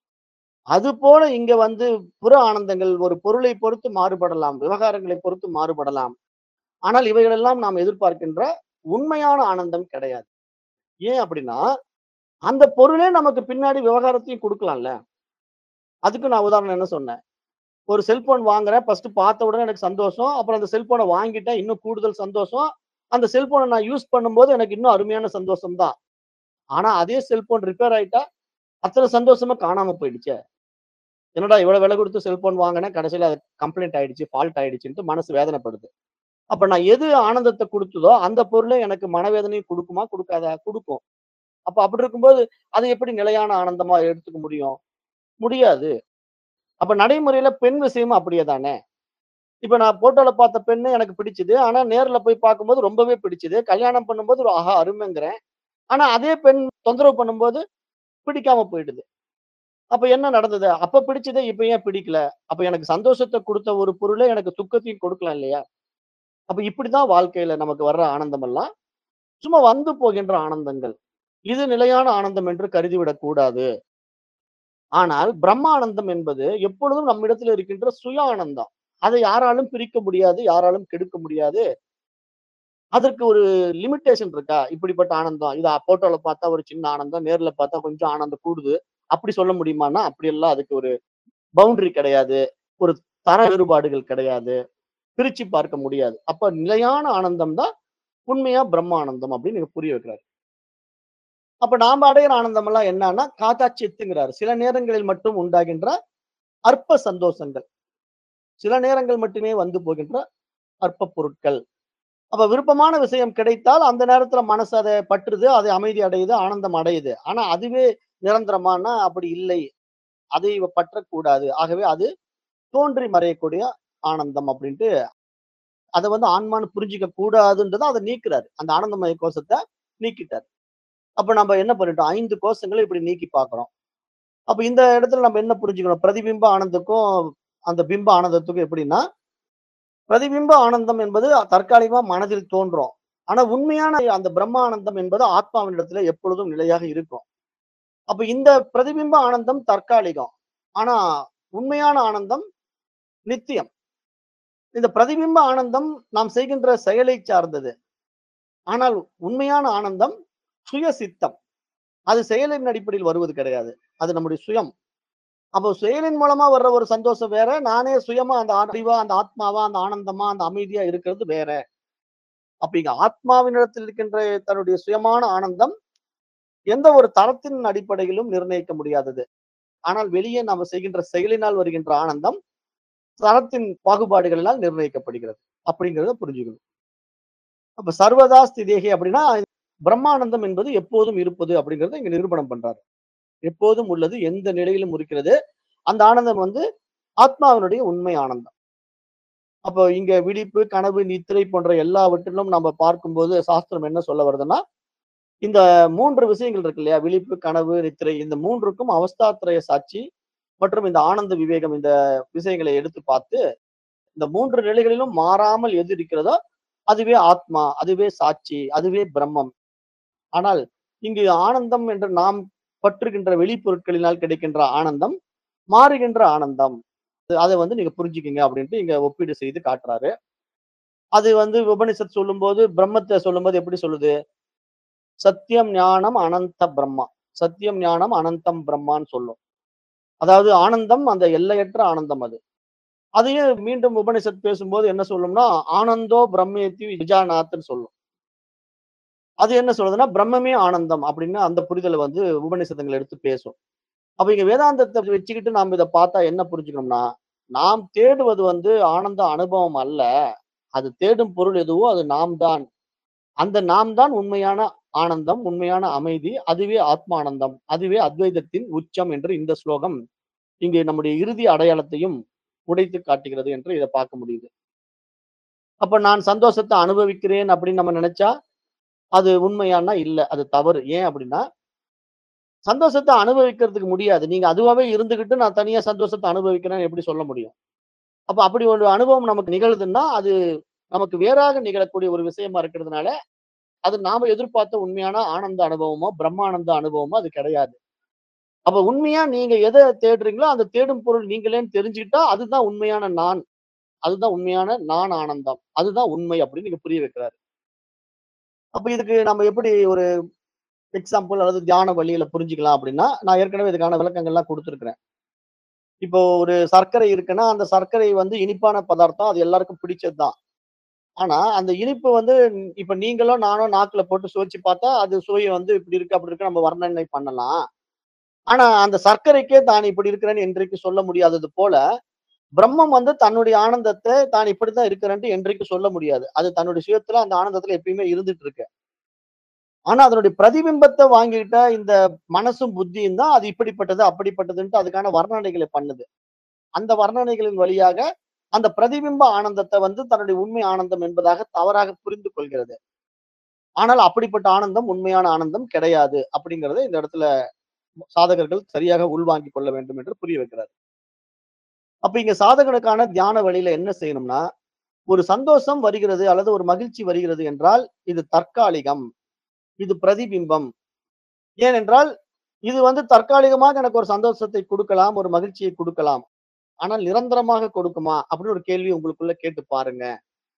அதுபோல இங்க வந்து புற ஆனந்தங்கள் ஒரு பொருளை பொறுத்து மாறுபடலாம். விவகாரங்களை பொறுத்து மாறுபடலாம். ஆனால் இவைகளெல்லாம் நாம் எதிர்பார்க்கின்ற உண்மையான ஆனந்தம் கிடையாது. ஏன் அப்படின்னா, அந்த பொருளே நமக்கு பின்னாடி விவகாரத்தையும் குடுக்கலாம்ல. அதுக்கு நான் உதாரணம் என்ன சொன்னேன். ஒரு செல்போன் வாங்குறேன். ஃபர்ஸ்ட் பார்த்த உடனே எனக்கு சந்தோஷம். அப்புறம் அந்த செல்போன வாங்கிட்டேன். இன்னும் கூடுதல் சந்தோஷம். அந்த செல்போன நான் யூஸ் பண்ணும்போது எனக்கு இன்னும் அருமையான சந்தோஷம் தான். ஆனா அதே செல்போன் ரிப்பேர் ஆயிட்டா, அத்தன சந்தோஷமும் காணாம போயிடுச்சே. என்னடா இவ்வளவு விலை குடுத்து செல்போன் வாங்குனேன். கடைசியில அது கம்ப்ளைண்ட் ஆயிடுச்சு, ஃபால்ட் ஆயிடுச்சுன்ட்டு மனசு வேதனைப்படுது. அப்ப நான் எது ஆனந்தத்த குடுத்ததோ, அந்த பொருளே எனக்கு மனவேதனையும் குடுக்குமா? குடுக்காதா? குடுக்கும். அப்ப அப்படி இருக்கும்போது, அது எப்படி நிலையான ஆனந்தமா எடுத்துக்க முடியும்? முடியாது. அப்ப நடைமுறையில பெண் விஷயமும் அப்படியே தானே. இப்ப நான் ஃபோட்டோல பார்த்த பெண்ணு எனக்கு பிடிச்சது. ஆனா நேர்ல போய் பார்க்கும்போது ரொம்பவே பிடிச்சது. கல்யாணம் பண்ணும்போது ஒரு ஆஹா! அருமைங்கிறேன். ஆனா அதே பெண் தொந்தரவு பண்ணும்போது பிடிக்காம போயிடுது. அப்ப என்ன நடந்தது? அப்ப பிடிச்சதே இப்ப ஏன் பிடிக்கல? அப்ப எனக்கு சந்தோஷத்த குடுத்த ஒரு பொருளே எனக்கு துக்கத்தையும் கொடுக்கலாம் இல்லையா? அப்ப இப்படிதான் வாழ்க்கையில நமக்கு வர்ற ஆனந்தம் எல்லாம், சும்மா வந்து போகின்ற ஆனந்தங்கள். இது நிலையான ஆனந்தம் என்று கருதிவிடக் கூடாது. ஆனால் பிரம்மானந்தம் என்பது எப்பொழுதும் நம்மிடத்தில் இருக்கின்ற சுய ஆனந்தம். அதை யாராலும் பிரிக்க முடியாது, யாராலும் கெடுக்க முடியாது. அதற்கு ஒரு லிமிட்டேஷன் இருக்கா? இப்படிப்பட்ட ஆனந்தம். இது ஃபோட்டோல பார்த்தா ஒரு சின்ன ஆனந்தம், நேர்ல பார்த்தா கொஞ்சம் ஆனந்தம் கூடுது. அப்படி சொல்ல முடியுமான்னா, அப்படியெல்லாம் அதுக்கு ஒரு பவுண்டரி கிடையாது. ஒரு தர வேறுபாடுகள் கிடையாது. பிரிச்சு பார்க்க முடியாது. அப்ப நிலையான ஆனந்தம் தான் உண்மையா பிரம்மானந்தம் அப்படின்னு எனக்கு புரிய வைக்கிறாரு. அப்ப நாம அடையிற ஆனந்தம் எல்லாம் என்னன்னா, காத்தாச்சித்துங்கிறாரு. சில நேரங்களில் மட்டும் உண்டாகின்ற அற்ப சந்தோஷங்கள். சில நேரங்கள் மட்டுமே வந்து போகின்ற அற்ப பொருட்கள். அப்ப விருப்பமான விஷயம் கிடைத்தால் அந்த நேரத்துல மனசு அத பற்றுது, அது அமைதி அடையுது, ஆனந்தம் அடையுது. ஆனா அதுவே நிரந்தரமானா அப்படி இல்லை. அதை பற்றக்கூடாது. ஆகவே அது தோன்றி மறையக்கூடிய ஆனந்தம் அப்படின்ட்டு, அத வந்து ஆன்மான்னு புரிஞ்சுக்க கூடாதுன்றத அத நீக்குறாரு. அந்த ஆனந்தமய கோஷத்த நீக்கிட்டாரு. அப்ப நம்ம என்ன பண்ணிட்டோம்? 5 கோஷங்கள இப்படி நீக்கி பார்க்கிறோம். அப்ப இந்த இடத்துல நம்ம என்ன புரிஞ்சுக்கணும்? பிரதிபிம்ப ஆனந்தக்கும், அந்த பிம்ப ஆனந்தத்துக்கும் எப்படின்னா, பிரதிபிம்ப ஆனந்தம் என்பது தற்காலிகமா மனதில் தோன்றும். ஆனா உண்மையான அந்த பிரம்ம ஆனந்தம் என்பது ஆத்மாவினிடத்துல எப்பொழுதும் நிலையாக இருக்கும். அப்ப இந்த பிரதிபிம்ப ஆனந்தம் தற்காலிகம். ஆனா உண்மையான ஆனந்தம் நித்தியம். இந்த பிரதிபிம்ப ஆனந்தம் நாம் செய்கின்ற செயலைச் சார்ந்தது. ஆனால் உண்மையான ஆனந்தம் சுய சித்தம். அது செயலின் அடிப்படையில் வருவது கிடையாது. அது நம்முடைய சுயம். அப்போ செயலின் மூலமா வர்ற ஒரு சந்தோஷம் வேற. நானே சுயமா அந்த அறிவா, அந்த ஆத்மாவா, அந்த ஆனந்தமா, அந்த அமைதியா இருக்கிறது வேற. அப்ப இங்க ஆத்மாவினிடத்தில் இருக்கின்ற தன்னுடைய சுயமான ஆனந்தம், எந்த ஒரு தரத்தின் அடிப்படையிலும் நிர்ணயிக்க முடியாதது. ஆனால் வெளியே நாம செய்கின்ற செயலினால் வருகின்ற ஆனந்தம், தரத்தின் பாகுபாடுகளினால் நிர்ணயிக்கப்படுகிறது. அப்படிங்கிறத புரிஞ்சுக்கணும். அப்ப சர்வதா ஸ்திதேகி அப்படின்னா, பிரம்மானந்தம் என்பது எப்போதும் இருப்பது அப்படிங்கிறத இங்க நிரூபணம் பண்றாரு. எப்போதும் உள்ளது, எந்த நிலையிலும் இருக்கிறது. அந்த ஆனந்தம் வந்து ஆத்மாவினுடைய உண்மை ஆனந்தம். அப்போ இங்க விழிப்பு, கனவு, நித்திரை போன்ற எல்லாவற்றிலும் நம்ம பார்க்கும்போது சாஸ்திரம் என்ன சொல்ல வருதுன்னா, இந்த 3 விஷயங்கள் இருக்கு இல்லையா? விழிப்பு, கனவு, நித்திரை இந்த 3க்கும் அவஸ்தாத்ரய சாட்சி மற்றும் இந்த ஆனந்த விவேகம் இந்த விஷயங்களை எடுத்து பார்த்து, இந்த 3 நிலைகளிலும் மாறாமல் எது இருக்கிறதோ, அதுவே ஆத்மா, அதுவே சாட்சி, அதுவே பிரம்மம். ஆனால் இங்கு ஆனந்தம் என்று நாம் பற்றுகின்ற வெளிப்பொருட்களினால் கிடைக்கின்ற ஆனந்தம், மாறுகின்ற ஆனந்தம். அத வந்து நீங்க புரிஞ்சுக்கங்க அப்படின்ட்டு இங்க ஒப்பீடு செய்து காட்டுறாரு. அது வந்து உபனிஷத் சொல்லும்போது, பிரம்மத்த சொல்லும்போது எப்படி சொல்லுது? சத்தியம், ஞானம், அனந்த பிரம்மா. சத்தியம், ஞானம், அனந்தம் பிரம்மான்னு சொல்லும். அதாவது ஆனந்தம் அந்த எல்லையற்ற ஆனந்தம் அது. அதையே மீண்டும் உபனிஷத் பேசும்போது என்ன சொல்லும்னா, ஆனந்தோ பிரம்மேதி விஜானாத்ன்னு சொல்லும். அது என்ன சொல்லுதுன்னா, பிரம்மமே ஆனந்தம் அப்படின்னு அந்த புரிதல வந்து உபநிஷதங்கள் எடுத்து பேசும். அப்ப இங்க வேதாந்தத்த வச்சுக்கிட்டு நாம இத பார்த்தா என்ன புரிஞ்சுக்கணும்னா, நாம் தேடுவது வந்து ஆனந்த அனுபவம் அல்ல. அது தேடும் பொருள் எதுவோ அது நாம் தான். அந்த நாம் தான் உண்மையான ஆனந்தம், உண்மையான அமைதி. அதுவே ஆத்மானந்தம். அதுவே அத்வைதத்தின் உச்சம் என்று இந்த ஸ்லோகம் இங்கே நம்முடைய இறுதி அடையாளத்தையும் உடைத்து காட்டுகிறது என்று இத பார்க்க முடியுது. அப்ப நான் சந்தோஷத்த அனுபவிக்கிறேன் அப்படின்னு நம்ம நினைச்சா, அது உண்மையான்னா இல்ல. அது தவறு. ஏன் அப்படின்னா, சந்தோஷத்த அனுபவிக்கிறதுக்கு முடியாது. நீங்க அதுவாவே இருந்துகிட்டு நான் தனியா சந்தோஷத்த அனுபவிக்கிறேன்னு எப்படி சொல்ல முடியும்? அப்ப அப்படி ஒரு அனுபவம் நமக்கு நிகழுதுன்னா, அது நமக்கு வேறாக நிகழக்கூடிய ஒரு விஷயமா இருக்கிறதுனால, அது நாம எதிர்பார்த்த உண்மையான ஆனந்த அனுபவமோ, பிரம்மானந்த அனுபவமோ அது கிடையாது. அப்ப உண்மையா நீங்க எத தேடுறீங்களோ, அந்த தேடும் பொருள் நீங்களேன்னு தெரிஞ்சுக்கிட்டா, அதுதான் உண்மையான நான். அதுதான் உண்மையான நான் ஆனந்தம். அதுதான் உண்மை அப்படின்னு நீங்க புரிய வைக்கிறாரு. அப்ப இதுக்கு நம்ம எப்படி ஒரு எக்ஸாம்பிள் அல்லது தியான வழியில புரிஞ்சுக்கலாம் அப்படின்னா, நான் ஏற்கனவே இதுக்கான விளக்கங்கள்லாம் குடுத்திருக்கிறேன். இப்போ ஒரு சர்க்கரை இருக்குன்னா, அந்த சர்க்கரை வந்து இனிப்பான பதார்த்தம். அது எல்லாருக்கும் பிடிச்சது தான். ஆனா, அந்த இனிப்பு வந்து இப்ப நீங்களோ, நானோ நாக்குல போட்டு சுவைச்சு பார்த்தா, அது சுவை வந்து இப்படி இருக்கு, அப்படி இருக்கு நம்ம வர்ணனை பண்ணலாம். ஆனா, அந்த சர்க்கரைக்கே தான் இப்படி இருக்கிறேன்னு என்றைக்கும் சொல்ல முடியாதது போல, பிரம்மம் வந்து தன்னுடைய ஆனந்தத்த தான் இப்படித்தான் இருக்கிறேன்ட்டு என்றைக்கும் சொல்ல முடியாது. அது தன்னுடைய சுயத்துல அந்த ஆனந்தத்துல எப்பயுமே இருந்துட்டு இருக்கு. ஆனா, அதனுடைய பிரதிபிம்பத்த வாங்கிக்கிட்ட இந்த மனசும், புத்தியும் தான் அது இப்படிப்பட்டது, அப்படிப்பட்டதுன்ட்டு அதுக்கான வர்ணனைகளை பண்ணுது. அந்த வர்ணனைகளின் வழியாக அந்த பிரதிபிம்ப ஆனந்தத்த வந்து தன்னுடைய உண்மை ஆனந்தம் என்பதாக தவறாக புரிந்து கொள்கிறது. ஆனால் அப்படிப்பட்ட ஆனந்தம் உண்மையான ஆனந்தம் கிடையாது. அப்படிங்கிறத இந்த இடத்துல சாதகர்கள் சரியாக உள்வாங்கிக் கொள்ள வேண்டும் என்று புரிய வைக்கிறார். அப்ப இங்க சாதகனுக்கான தியான வழியில என்ன செய்யணும்னா, ஒரு சந்தோஷம் வருகிறது அல்லது ஒரு மகிழ்ச்சி வருகிறது என்றால், இது தற்காலிகம். இது பிரதிபிம்பம். ஏனென்றால், இது வந்து தற்காலிகமாக எனக்கு ஒரு சந்தோஷத்தை குடுக்கலாம், ஒரு மகிழ்ச்சியை குடுக்கலாம். ஆனால் நிரந்தரமாக கொடுக்குமா? அப்படின்னு ஒரு கேள்வி உங்களுக்குள்ள கேட்டு பாருங்க.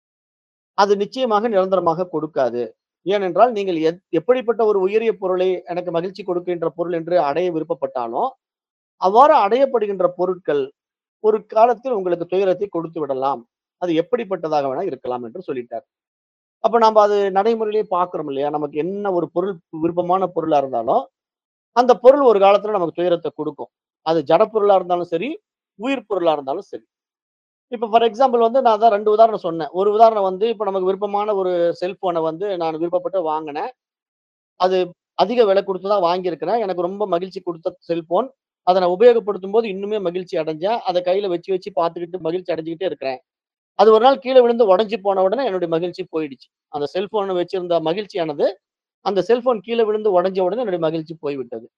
அது நிச்சயமாக நிரந்தரமாக கொடுக்காது. ஏனென்றால், நீங்கள் எத் எப்படிப்பட்ட ஒரு உயரிய பொருளை எனக்கு மகிழ்ச்சி கொடுக்கின்ற பொருள் என்று அடைய விருப்பப்பட்டாலும், அவ்வாறு அடையப்படுகின்ற பொருட்கள் ஒரு காலத்தில் உங்களுக்கு துயரத்தை கொடுத்து விடலாம். அது எப்படிப்பட்டதாக வேணா இருக்கலாம் என்று சொல்லிட்டார். அப்ப நாம அது நடைமுறையிலேயே பார்க்கிறோம் இல்லையா? நமக்கு என்ன ஒரு பொருள் விருப்பமான பொருளா இருந்தாலும், அந்த பொருள் ஒரு காலத்துல நமக்கு துயரத்த குடுக்கும். அது ஜட பொருளா இருந்தாலும் சரி, உயிர் பொருளா இருந்தாலும் சரி. இப்ப ஃபார் எக்ஸாம்பிள் வந்து நான் தான் 2 உதாரணம் சொன்னேன். ஒரு உதாரணம் வந்து இப்ப நமக்கு விருப்பமான ஒரு செல்ஃபோன வந்து நான் விருப்பப்பட்டு வாங்குனேன். அது அதிக விலை குடுத்து தான் வாங்கியிருக்கிறேன். எனக்கு ரொம்ப மகிழ்ச்சி குடுத்த செல்ஃபோன். அத நான் உபயோகப்படுத்தும்போது இன்னுமே மகிழ்ச்சி அடைஞ்சேன். அத கையில வச்சு வச்சு பார்த்துக்கிட்டு மகிழ்ச்சி அடைஞ்சுக்கிட்டே இருக்கிறேன். அது ஒரு நாள் கீழ விழுந்து உடைஞ்சு போன உடனே என்னுடைய மகிழ்ச்சி போயிடுச்சு. அந்த செல்ஃபோன் வச்சிருந்த மகிழ்ச்சியானது, அந்த செல்ஃபோன் கீழ விழுந்து உடைஞ்ச உடனே என்னுடைய மகிழ்ச்சி போய்விட்டது.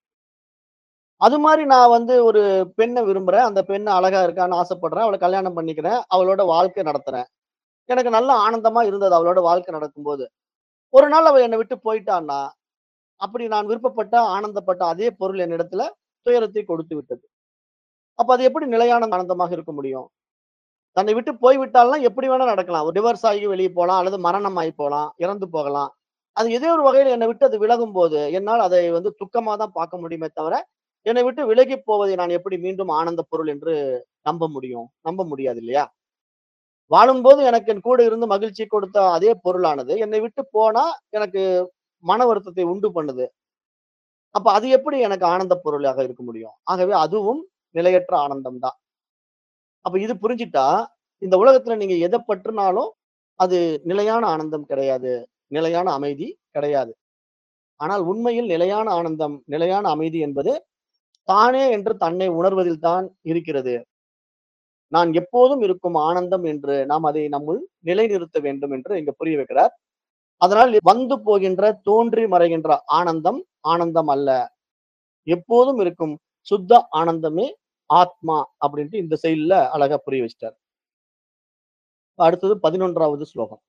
அது மாரி நான் வந்து ஒரு பெண்ண விரும்புறேன். அந்த பெண் அழகா இருக்கான்னு ஆசைப்படுறேன். அவள கல்யாணம் பண்ணிக்கிறேன். அவளோட வாழ்க்கை நடத்துறேன். எனக்கு நல்ல ஆனந்தமா இருந்தது அவளோட வாழ்க்கை நடக்கும்போது. ஒரு நாள் அவ என்ன விட்டு போயிட்டான்னா, அப்படி நான் விருப்பப்பட்ட, ஆனந்தப்பட்ட அதே பொருள் என்னிடத்துல துயரத்தை கொடுத்து விட்டது. அப்ப அது எப்படி நிலையான ஆனந்தமாக இருக்க முடியும்? தன்னை விட்டு போய்விட்டால்னா எப்படி வேணா நடக்கலாம். ஒரு டிவோர்ஸ் ஆகி வெளிய போலாம், அல்லது மரணம் ஆகி போலாம், இறந்து போகலாம். அது ஏதோ ஒரு வகையில என்னை விட்டு அது விலகும்போது, என்னால் அதை வந்து துக்கமா தான் பார்க்க முடியுமே தவிர, என்னை விட்டு விலகிப் போவதை நான் எப்படி மீண்டும் ஆனந்த பொருள் என்று நம்ப முடியும்? நம்ப முடியாது இல்லையா? வாழும்போது எனக்கு என் கூட இருந்து மகிழ்ச்சி கொடுத்த அதே பொருளானது, என்னை விட்டு போனா எனக்கு மன வருத்தத்தை உண்டு பண்ணுது. அப்ப அது எப்படி எனக்கு ஆனந்த பொருளாக இருக்க முடியும்? ஆகவே அதுவும் நிலையற்ற ஆனந்தம் தான். அப்ப இது புரிஞ்சுட்டா, இந்த உலகத்துல நீங்க எத பற்றுனாலும், அது நிலையான ஆனந்தம் கிடையாது. நிலையான அமைதி கிடையாது. ஆனால் உண்மையில் நிலையான ஆனந்தம், நிலையான அமைதி என்பது, தானே என்று தன்னை உணர்வதில் தான் இருக்கிறது. நான் எப்போதும் இருக்கும் ஆனந்தம் என்று நாம் அதை நம்முள் நிலைநிறுத்த வேண்டும் என்று இங்க புரிய வைக்கிறார். அதனால் வந்து போகின்ற, தோன்றி மறைகின்ற ஆனந்தம், ஆனந்தம் அல்ல. எப்போதும் இருக்கும் சுத்த ஆனந்தமே ஆத்மா அப்படின்ட்டு இந்த செயல்ல அழகா புரிய வச்சுட்டார். அடுத்தது 11வது ஸ்லோகம்.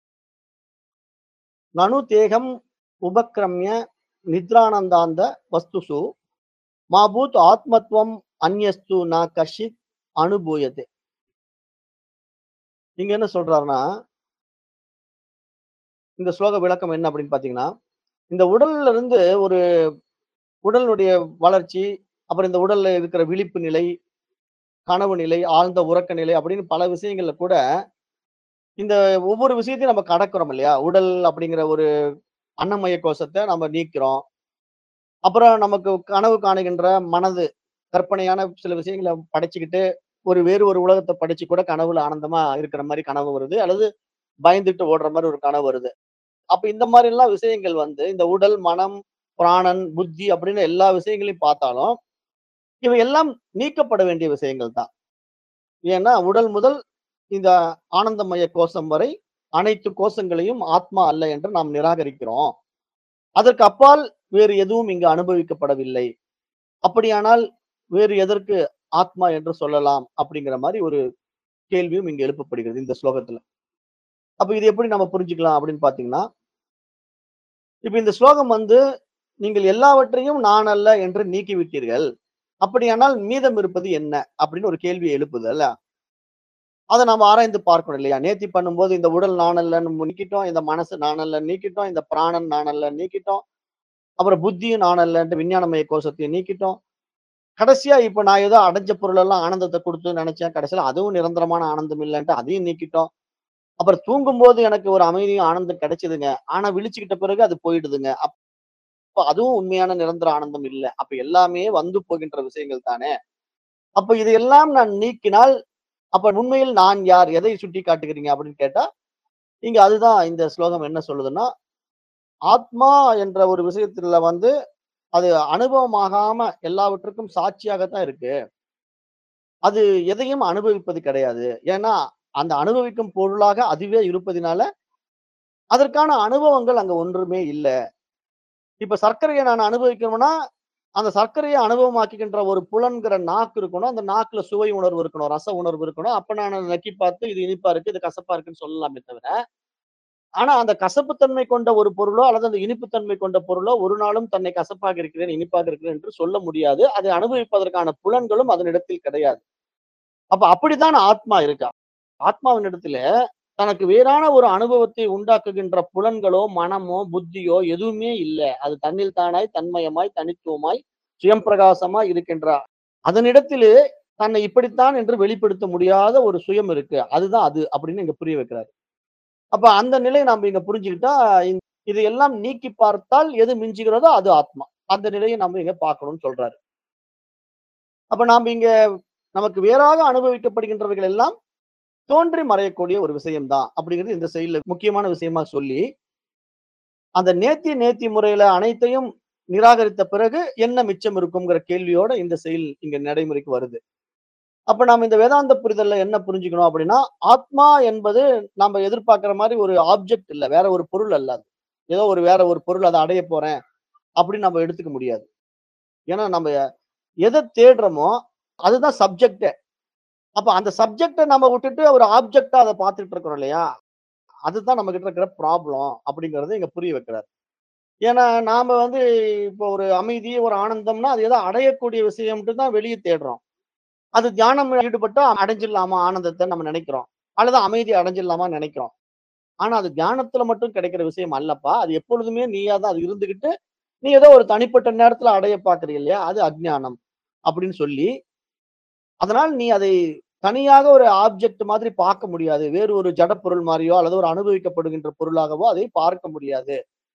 நனு தேகம் உபக்ரம்ய நித்ரானந்தாந்த வஸ்துஷு மாபூத் ஆத்மத்வம் அந்யஸ்து ந கஷித் அனுபூயதே. இங்க என்ன சொல்றாருன்னா இந்த ஸ்லோக விளக்கம் என்ன அப்படின்னு பார்த்தீங்கன்னா, இந்த உடல்ல இருந்து ஒரு உடலுடைய வளர்ச்சி, அப்புறம் இந்த உடல்ல இருக்கிற விழிப்பு நிலை, கனவு நிலை, ஆழ்ந்த உறக்க நிலை அப்படின்னு பல விஷயங்கள்ல கூட, இந்த ஒவ்வொரு விஷயத்தையும் நம்ம கடக்கிறோம் இல்லையா? உடல் அப்படிங்கிற ஒரு அன்னமய கோஷத்த நம்ம நீக்கிறோம். அப்புறம் நமக்கு கனவு காணுகின்ற மனது, கற்பனையான சில விஷயங்கள படைச்சுக்கிட்டு, ஒரு வேறு ஒரு உலகத்த படைச்சு கூட கனவுல ஆனந்தமா இருக்கிற மாரி கனவு வருது. அல்லது பயந்துட்டு ஓடுற மாரி ஒரு கனவு வருது. அப்ப இந்த மாரிலாம் விஷயங்கள் வந்து இந்த உடல், மனம், பிராணன், புத்தி அப்படின்னு எல்லா விஷயங்களையும் பார்த்தாலும், இவை எல்லாம் நீக்கப்பட வேண்டிய விஷயங்கள் தான். ஏன்னா, உடல் முதல் இந்த ஆனந்தமய கோஷம் வரை அனைத்து கோஷங்களையும் ஆத்மா அல்ல என்று நாம் நிராகரிக்கிறோம். அதற்கு அப்பால் வேறு எதுவும் இங்கு அனுபவிக்கப்படவில்லை. அப்படியானால் வேறு எதற்கு ஆத்மா என்று சொல்லலாம்? அப்படிங்கிற மாரி ஒரு கேள்வியும் இங்கு எழுப்பப்படுகிறது இந்த ஸ்லோகத்துல. அப்ப இது எப்படி நம்ம புரிஞ்சுக்கலாம் அப்படின்னு பார்த்தீங்கன்னா இப்ப இந்த ஸ்லோகம் வந்து, நீங்கள் எல்லாவற்றையும் நான் அல்ல என்று நீக்கிவிட்டீர்கள். அப்படியானால் மீதம் இருப்பது என்ன? அப்படின்னு ஒரு கேள்விய எழுப்புதுல்ல. அத நாம ஆராய்ந்து பார்க்கணும் இல்லையா? நேர்த்தி பண்ணும்போது இந்த உடல் நான் அல்லன்னு நீக்கிட்டோம். இந்த மனசு நான் அல்லன்னு நீக்கிட்டோம். இந்த பிராணன் நான் அல்லன்னு நீக்கிட்டோம். அப்புறம் புத்தியும் நான் அல்லன்ட்டு விஞ்ஞானமய கோஷத்தையும் நீக்கிட்டோம். கடைசியா இப்ப நான் ஏதோ அடைஞ்ச பொருளெல்லாம் ஆனந்தத்த குடுத்துன்னு நெனச்சேன். கடைசியில அதுவும் நிரந்தரமான ஆனந்தம் இல்லன்ட்டு அதையும் நீக்கிட்டோம். அப்புறம் தூங்கும்போது எனக்கு ஒரு அமைதியும், ஆனந்தம் கிடைச்சதுங்க. ஆனா விழிச்சுக்கிட்ட பிறகு அது போயிடுதுங்க. அப்ப அதுவும் உண்மையான நிரந்தர ஆனந்தம் இல்ல. அப்ப எல்லாமே வந்து போகின்ற விஷயங்கள் தானே. அப்ப இதையெல்லாம் நான் நீக்கினால், அப்ப உண்மையில் நான் யார்? எதை சுட்டிக் காட்டுகிறீங்க அப்படின்னு கேட்டா, இங்க அதுதான் இந்த ஸ்லோகம் என்ன சொல்லுதுன்னா, ஆத்மா என்ற ஒரு விஷயத்துல வந்து, அது அனுபவமாகாம எல்லாவற்றுக்கும் சாட்சியாகத்தான் இருக்கு. அது எதையும் அனுபவிப்பது கிடையாது. ஏன்னா, அந்த அனுபவிக்கும் பொருளாக அதுவே இருப்பதினால, அதற்கான அனுபவங்கள் அங்க ஒன்றுமே இல்ல. இப்ப சர்க்கரைய நான் அனுபவிக்கணும்னா, அந்த சர்க்கரைய அனுபவமாக்குகின்ற ஒரு புலன்கிற நாக்கு இருக்கணும். அந்த நாக்குல சுவை உணர்வு இருக்கணும். ரச உணர்வு இருக்கணும். அப்ப நான் அத நக்கி பார்த்து இது இனிப்பா இருக்கு, இது கசப்பா இருக்குன்னு சொல்லலாமே தவிர, ஆனா அந்த கசப்பு தன்மை கொண்ட ஒரு பொருளோ, அல்லது அந்த இனிப்பு தன்மை கொண்ட பொருளோ, ஒரு நாளும் தன்னை கசப்பாக இருக்கிறேன், இனிப்பாக இருக்கிறேன் என்று சொல்ல முடியாது. அதை அனுபவிப்பதற்கான புலன்களும் அதனிடத்தில் கிடையாது. அப்ப அப்படித்தான் ஆத்மா இருக்கா. ஆத்மாவினிடத்தில தனக்கு வேறான ஒரு அனுபவத்தை உண்டாக்குகின்ற புலன்களோ, மனமோ, புத்தியோ எதுவுமே இல்ல. அது தன்னில் தானாய், தன்மயமாய், தனித்துவமாய், சுயம் பிரகாசமாய் இருக்கின்ற அதனிடத்திலே தன்னை இப்படித்தான் என்று வெளிப்படுத்த முடியாத ஒரு சுயம் இருக்கு. அதுதான் அது அப்படின்னு இங்க புரிய வைக்கிறாரு. அப்ப அந்த நிலைய நாம இங்க புரிஞ்சுக்கிட்டா, இந் இதையெல்லாம் நீக்கி பார்த்தால் எது மிஞ்சுகிறதோ அது ஆத்மா. அந்த நிலைய நம்ம இங்க பார்க்கணும்னு சொல்றாரு. அப்ப நாம இங்க நமக்கு வேறாக அனுபவிக்கப்படுகின்றவைகள் எல்லாம் தோன்றி மறையக்கூடிய ஒரு விஷயம் தான். அப்படிங்கிறது இந்த செயல்ல முக்கியமான விஷயமா சொல்லி, அந்த நேர்த்தி நேர்த்தி முறையில அனைத்தையும் நிராகரித்த பிறகு என்ன மிச்சம் இருக்கும்ங்கிற கேள்வியோட இந்த செயல் இங்க நடைமுறைக்கு வருது. அப்ப நாம இந்த வேதாந்த புரிதல்ல என்ன புரிஞ்சுக்கணும் அப்படின்னா, ஆத்மா என்பது நாம எதிர்பார்க்கிற மாரி ஒரு ஆப்ஜெக்ட் இல்ல. வேற ஒரு பொருள் அல்ல அது. ஏதோ ஒரு வேற ஒரு பொருள் அத அடையப் போறேன் அப்படின்னு நம்ம எடுத்துக்க முடியாது. ஏன்னா நம்ம எத தேடுறோமோ, அதுதான் சப்ஜெக்ட்டே. அப்ப அந்த சப்ஜெக்ட்ட நம்ம விட்டுட்டு ஒரு ஆப்ஜெக்ட்டா அத பார்த்துட்டு இருக்கிறோம் இல்லையா? அதுதான் நம்ம கிட்ட இருக்கிற ப்ராப்ளம் அப்படிங்கிறத இங்க புரிய வைக்கிறாரு. ஏன்னா நாம வந்து இப்போ ஒரு அமைதி, ஒரு ஆனந்தம்னா, அது ஏதோ அடையக்கூடிய விஷயம்ன்ட்டு தான் வெளிய தேடுறோம். அது தியானம் ஈடுபட்டா அடைஞ்சிடலாமா ஆனந்தத்த நம்ம நினைக்கிறோம். அல்லது அமைதி அடைஞ்சிடலாமான்னு நினைக்கிறோம். ஆனா அது தியானத்துல மட்டும் கிடைக்கிற விஷயம் அல்லப்பா அது எப்பொழுதுமே நீயா தான் அது இருந்துகிட்டு நீ ஏதோ ஒரு தனிப்பட்ட நேரத்துல அடைய பாக்குறீ இல்லையா அது அஜ்ஞானம் அப்படின்னு சொல்லி அதனால் நீ அதை தனியாக ஒரு ஆப்ஜெக்ட் மாதிரி பார்க்க முடியாது வேறு ஒரு ஜடப்பொருள் மாதிரியோ அல்லது ஒரு அனுபவிக்கப்படுகின்ற பொருளாகவோ அதை பார்க்க முடியாது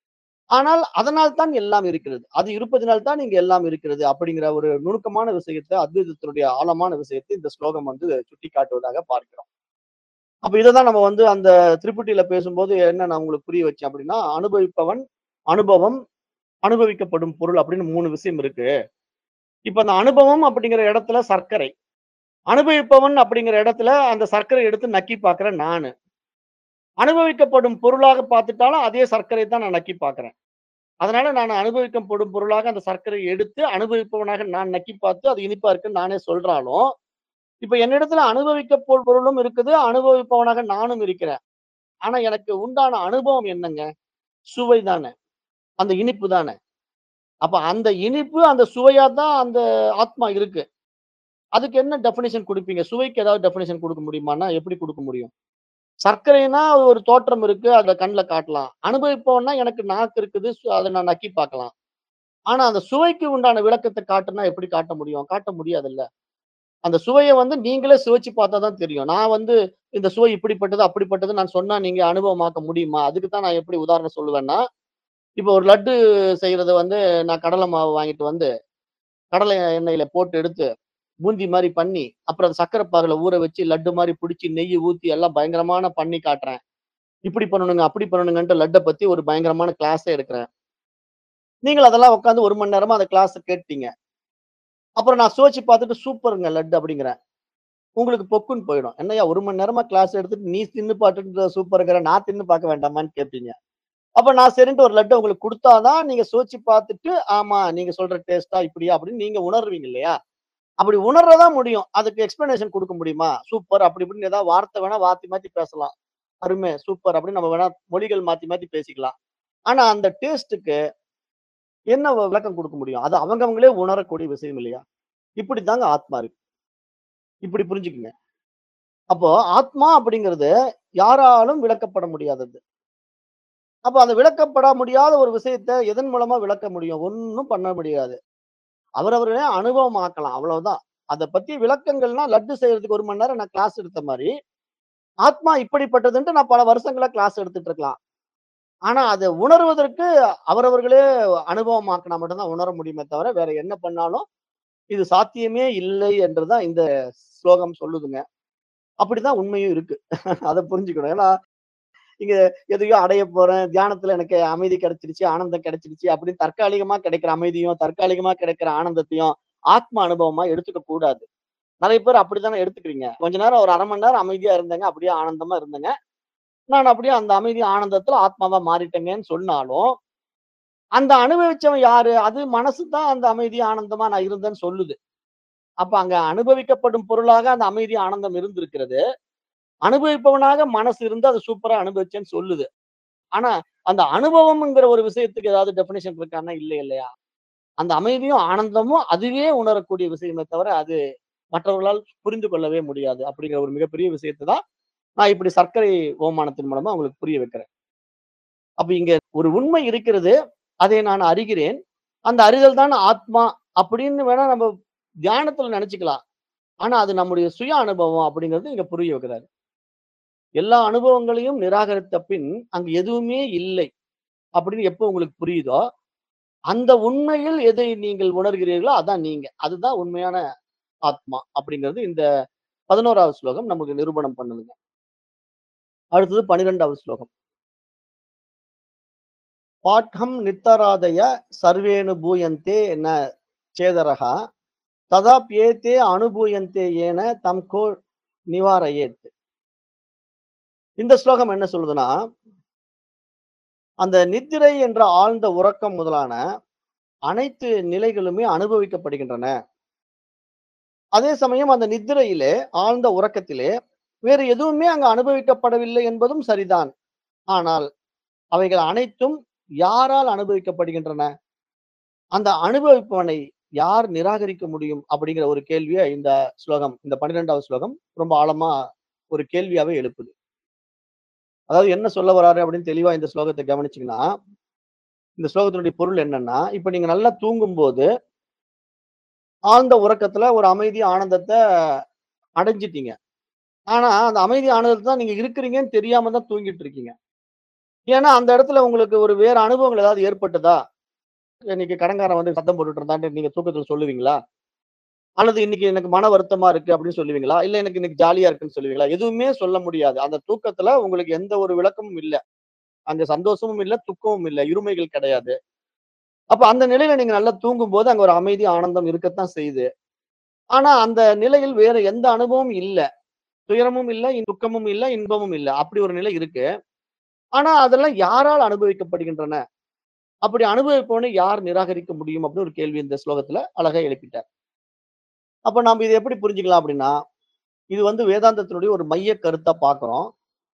ஆனால் அதனால் தான் எல்லாம் இருக்கிறது அது இருப்பதனால் தான் இங்க எல்லாம் இருக்கிறது அப்படிங்கிற ஒரு நுணுக்கமான விஷயத்தை அத்வைதத்தினுடைய ஆழமான விஷயத்தை இந்த ஸ்லோகம் வந்து சுட்டி காட்டுவதாக பார்க்கிறோம் அப்ப இதைதான் நம்ம வந்து அந்த திரிபுட்டியில பேசும்போது என்ன நான் உங்களுக்கு புரிய வச்சேன் அப்படின்னா அனுபவிப்பவன் அனுபவம் அனுபவிக்கப்படும் பொருள் அப்படின்னு மூணு விஷயம் இருக்கு இப்ப அந்த அனுபவம் அப்படிங்கிற இடத்துல சர்க்கரை அனுபவிப்பவன் அப்படிங்கிற இடத்துல அந்த சர்க்கரை எடுத்து நக்கி பார்க்கிற நானு அனுபவிக்கப்படும் பொருளாக பார்த்துட்டாலும் அதே சர்க்கரை தான் நான் நக்கி பார்க்கிறேன் அதனால நான் அனுபவிக்கப்படும் பொருளாக அந்த சர்க்கரையை எடுத்து அனுபவிப்பவனாக நான் நக்கி பார்த்து அது இனிப்பா இருக்குன்னு நானே சொல்றாலும் இப்ப என்னிடத்துல அனுபவிக்கப்படும் பொருளும் இருக்குது அனுபவிப்பவனாக நானும் இருக்கிறேன் ஆனா எனக்கு உண்டான அனுபவம் என்னங்க சுவை தானே அந்த இனிப்பு தானே அப்ப அந்த இனிப்பு அந்த சுவையா தான் அந்த ஆத்மா இருக்கு அதுக்கு என்ன டெஃபினேஷன் கொடுப்பீங்க சுவைக்கு ஏதாவது டெஃபினேஷன் கொடுக்க முடியுமான்னா எப்படி கொடுக்க முடியும் சர்க்கரைனா அது ஒரு தோற்றம் இருக்கு அதை கண்ணில் காட்டலாம் அனுபவிப்போம்னா எனக்கு நாக்கு இருக்குது சு- அதை நான் நக்கி பார்க்கலாம் ஆனா அந்த சுவைக்கு உண்டான விளக்கத்தை காட்டுனா எப்படி காட்ட முடியும் காட்ட முடியாதுல்ல அந்த சுவையை வந்து நீங்களே சுவைச்சு பார்த்தா தான் தெரியும் நான் வந்து இந்த சுவை இப்படிப்பட்டது அப்படிப்பட்டது நான் சொன்னா நீங்க அனுபவமாக்க முடியுமா அதுக்கு தான் நான் எப்படி உதாரணம் சொல்லுவேன்னா இப்போ ஒரு லட்டு செய்யறது வந்து நான் கடலை மாவு வாங்கிட்டு வந்து கடலை எண்ணெயில போட்டு எடுத்து பூந்தி மாதிரி பண்ணி அப்புறம் அது சக்கரை பாகுல ஊற வச்சு லட்டு மாதிரி பிடிச்சி நெய் ஊத்தி எல்லாம் பயங்கரமான பண்ணி காட்டுறேன் இப்படி பண்ணணுங்க அப்படி பண்ணணுங்கன்ட்டு லட்டை பத்தி ஒரு பயங்கரமான கிளாஸே எடுக்கிறேன் நீங்கள் அதெல்லாம் உட்காந்து ஒரு மணி நேரமா அந்த கிளாஸ் கேட்டீங்க அப்புறம் நான் சோச்சு பார்த்துட்டு சூப்பருங்க லட்டு அப்படிங்கிறேன் உங்களுக்கு பொக்குன்னு போயிடும் என்னய்யா ஒரு மணி நேரமா கிளாஸ் எடுத்துட்டு நீ தின்னு பாட்டுட்டு சூப்பருங்கிற நான் தின்னு பார்க்க வேண்டாமான்னு கேட்பீங்க அப்ப நான் சரின்ட்டு ஒரு லட்டு உங்களுக்கு கொடுத்தாதான் நீங்க சோச்சு பார்த்துட்டு ஆமா நீங்க சொல்ற டேஸ்டா இப்படியா அப்படின்னு நீங்க உணர்வீங்க இல்லையா அப்படி உணர்றதா முடியும் அதுக்கு எக்ஸ்பிளனேஷன் கொடுக்க முடியுமா சூப்பர் அப்படி இப்படின்னு ஏதாவது வார்த்தை வேணா மாத்தி மாத்தி பேசலாம் அருமை சூப்பர் அப்படின்னு நம்ம வேணா மொழிகள் மாத்தி மாத்தி பேசிக்கலாம் ஆனா அந்த டேஸ்ட்டுக்கு என்ன வ- விளக்கம் கொடுக்க முடியும் அது அவங்கவங்களே உணரக்கூடிய விஷயம் இல்லையா இப்படித்தாங்க ஆத்மா இருக்கு இப்படி புரிஞ்சுக்குங்க அப்போ ஆத்மா அப்படிங்கிறது யாராலும் விளக்கப்பட முடியாதது அப்ப அந்த விளக்கப்பட முடியாத ஒரு விஷயத்தை எதன் மூலமா விளக்க முடியும் ஒன்றும் பண்ண முடியாது அவரவர்களே அனுபவம் ஆக்கலாம் அவ்வளவுதான் அதை பத்தி விளக்கங்கள்னா லட்டு செய்யறதுக்கு ஒரு மணி நேரம் நான் கிளாஸ் எடுத்த மாதிரி ஆத்மா இப்படிப்பட்டதுன்ட்டு நான் பல வருஷங்களா கிளாஸ் எடுத்துட்டு இருக்கலாம் ஆனா அதை உணர்வதற்கு அவரவர்களே அனுபவமாக்கினா மட்டும்தான் உணர முடியுமே தவிர வேற என்ன பண்ணாலும் இது சாத்தியமே இல்லை என்றுதான் இந்த ஸ்லோகம் சொல்லுதுங்க அப்படிதான் உண்மையும் இருக்கு அதை புரிஞ்சுக்கணும் ஏன்னா இங்க எதையோ அடைய போறேன் தியானத்துல எனக்கு அமைதி கிடைச்சிருச்சு ஆனந்தம் கிடைச்சிருச்சு அப்படின்னு தற்காலிகமா கிடைக்கிற அமைதியும் தற்காலிகமா கிடைக்கிற ஆனந்தத்தையும் ஆத்ம அனுபவமா எடுத்துக்க கூடாது நிறைய பேர் அப்படித்தானே எடுத்துக்கிறீங்க கொஞ்ச நேரம் ஒரு அரை மணி நேரம் அமைதியா இருந்தேங்க அப்படியே ஆனந்தமா இருந்தேங்க நான் அப்படியே அந்த அமைதி ஆனந்தத்துல ஆத்மாவா மாறிட்டேங்கன்னு சொன்னாலும் அந்த அனுபவிச்சவன் யாரு அது மனசு தான் அந்த அமைதி ஆனந்தமா நான் இருந்தேன்னு சொல்லுது அப்ப அங்க அனுபவிக்கப்படும் பொருளாக அந்த அமைதி ஆனந்தம் இருந்திருக்கிறது அனுபவிப்பவனாக மனசு இருந்து அதை சூப்பரா அனுபவிச்சேன்னு சொல்லுது ஆனா அந்த அனுபவம்ங்கிற ஒரு விஷயத்துக்கு ஏதாவது டெபினேஷன் இருக்கான்னா இல்லை இல்லையா அந்த அமைதியும் ஆனந்தமும் அதுவே உணரக்கூடிய விஷயமே தவிர அது மற்றவர்களால் புரிந்து கொள்ளவே முடியாது அப்படிங்கிற ஒரு மிகப்பெரிய விஷயத்தை தான் நான் இப்படி சர்க்கரை ஓமானத்தின் மூலமா உங்களுக்கு புரிய வைக்கிறேன் அப்ப இங்க ஒரு உண்மை இருக்கிறது அதை நான் அறிகிறேன் அந்த அறிதல் தான் ஆத்மா அப்படின்னு வேணா நம்ம தியானத்துல நினைச்சுக்கலாம் ஆனா அது நம்முடைய சுய அனுபவம் அப்படிங்கிறது இங்க புரிய வைக்கிறாரு எல்லா அனுபவங்களையும் நிராகரித்த பின் அங்க எதுவுமே இல்லை அப்படின்னு எப்போ உங்களுக்கு புரியுதோ அந்த உண்மையில் எதை நீங்கள் உணர்கிறீர்களோ அதான் நீங்க அதுதான் உண்மையான ஆத்மா அப்படிங்கிறது இந்த பதினோராவது ஸ்லோகம் நமக்கு நிரூபணம் பண்ணுதுங்க அடுத்தது பன்னிரெண்டாவது ஸ்லோகம் பாட்டம் நித்தராதய சர்வேனு பூயந்தே ந சேதரகா ததாப்யேத்தே அனுபூயந்தே ஏன தம் கோ நிவாரயேத் இந்த ஸ்லோகம் என்ன சொல்லுதுன்னா அந்த நித்திரை என்ற ஆழ்ந்த உறக்கம் முதலான அனைத்து நிலைகளுமே அனுபவிக்கப்படுகின்றன அதே சமயம் அந்த நித்திரையிலே ஆழ்ந்த உறக்கத்திலே வேறு எதுவுமே அங்கு அனுபவிக்கப்படவில்லை என்பதும் சரிதான் ஆனால் அவைகள் அனைத்தும் யாரால் அனுபவிக்கப்படுகின்றன அந்த அனுபவிப்பவனை யார் நிராகரிக்க முடியும் அப்படிங்கிற ஒரு கேள்வியை இந்த ஸ்லோகம் இந்த பன்னிரெண்டாவது ஸ்லோகம் ரொம்ப ஆழமா ஒரு கேள்வியாவே எழுப்புது அதாவது என்ன சொல்ல வராரு அப்படின்னு தெளிவா இந்த ஸ்லோகத்தை கவனிச்சீங்கன்னா, இந்த ஸ்லோகத்தினுடைய பொருள் என்னன்னா, இப்ப நீங்க நல்லா தூங்கும்போது ஆழ்ந்த உறக்கத்துல ஒரு அமைதி, ஆனந்தத்த அடைஞ்சிட்டீங்க. ஆனா, அந்த அமைதி, ஆனந்தத்துல தான் நீங்க இருக்கிறீங்கன்னு தெரியாம தான் தூங்கிட்டு இருக்கீங்க. ஏன்னா, அந்த இடத்துல உங்களுக்கு ஒரு வேற அனுபவங்கள் ஏதாவது ஏற்பட்டதா? இன்னைக்கு கடன்காரன் வந்து சத்தம் போட்டுட்டு இருந்தான்ட்டு நீங்க தூக்கத்துல சொல்லுவீங்களா? அல்லது இன்னைக்கு எனக்கு மன வருத்தமா இருக்கு அப்படின்னு சொல்லுவீங்களா? இல்ல எனக்கு இன்னைக்கு ஜாலியா இருக்குன்னு சொல்லுவீங்களா? எதுவுமே சொல்ல முடியாது. அந்த தூக்கத்துல உங்களுக்கு எந்த ஒரு விளக்கமும் இல்ல. அங்க சந்தோஷமும் இல்ல, துக்கமும் இல்ல. இருமைகள் கிடையாது. அப்ப அந்த நிலையில நீங்க நல்லா தூங்கும்போது அங்க ஒரு அமைதி, ஆனந்தம் இருக்கத்தான் செய்யுது. ஆனா, அந்த நிலையில் வேற எந்த அனுபவமும் இல்ல. துயரமும் இல்ல, துக்கமும் இல்ல, இன்பமும் இல்ல. அப்படி ஒரு நிலை இருக்கு. ஆனா, அதெல்லாம் யாரால் அனுபவிக்கப்படுகின்றன? அப்படி அனுபவிப்பவனை யார் நிராகரிக்க முடியும்? அப்படின்னு ஒரு கேள்வி இந்த ஸ்லோகத்துல அழகா எழுப்பிட்டார். அப்ப நாம இத எப்படி புரிஞ்சுக்கலாம் அப்படின்னா, இது வந்து வேதாந்தத்தினுடைய ஒரு மைய கருத்தா பார்க்கிறோம்.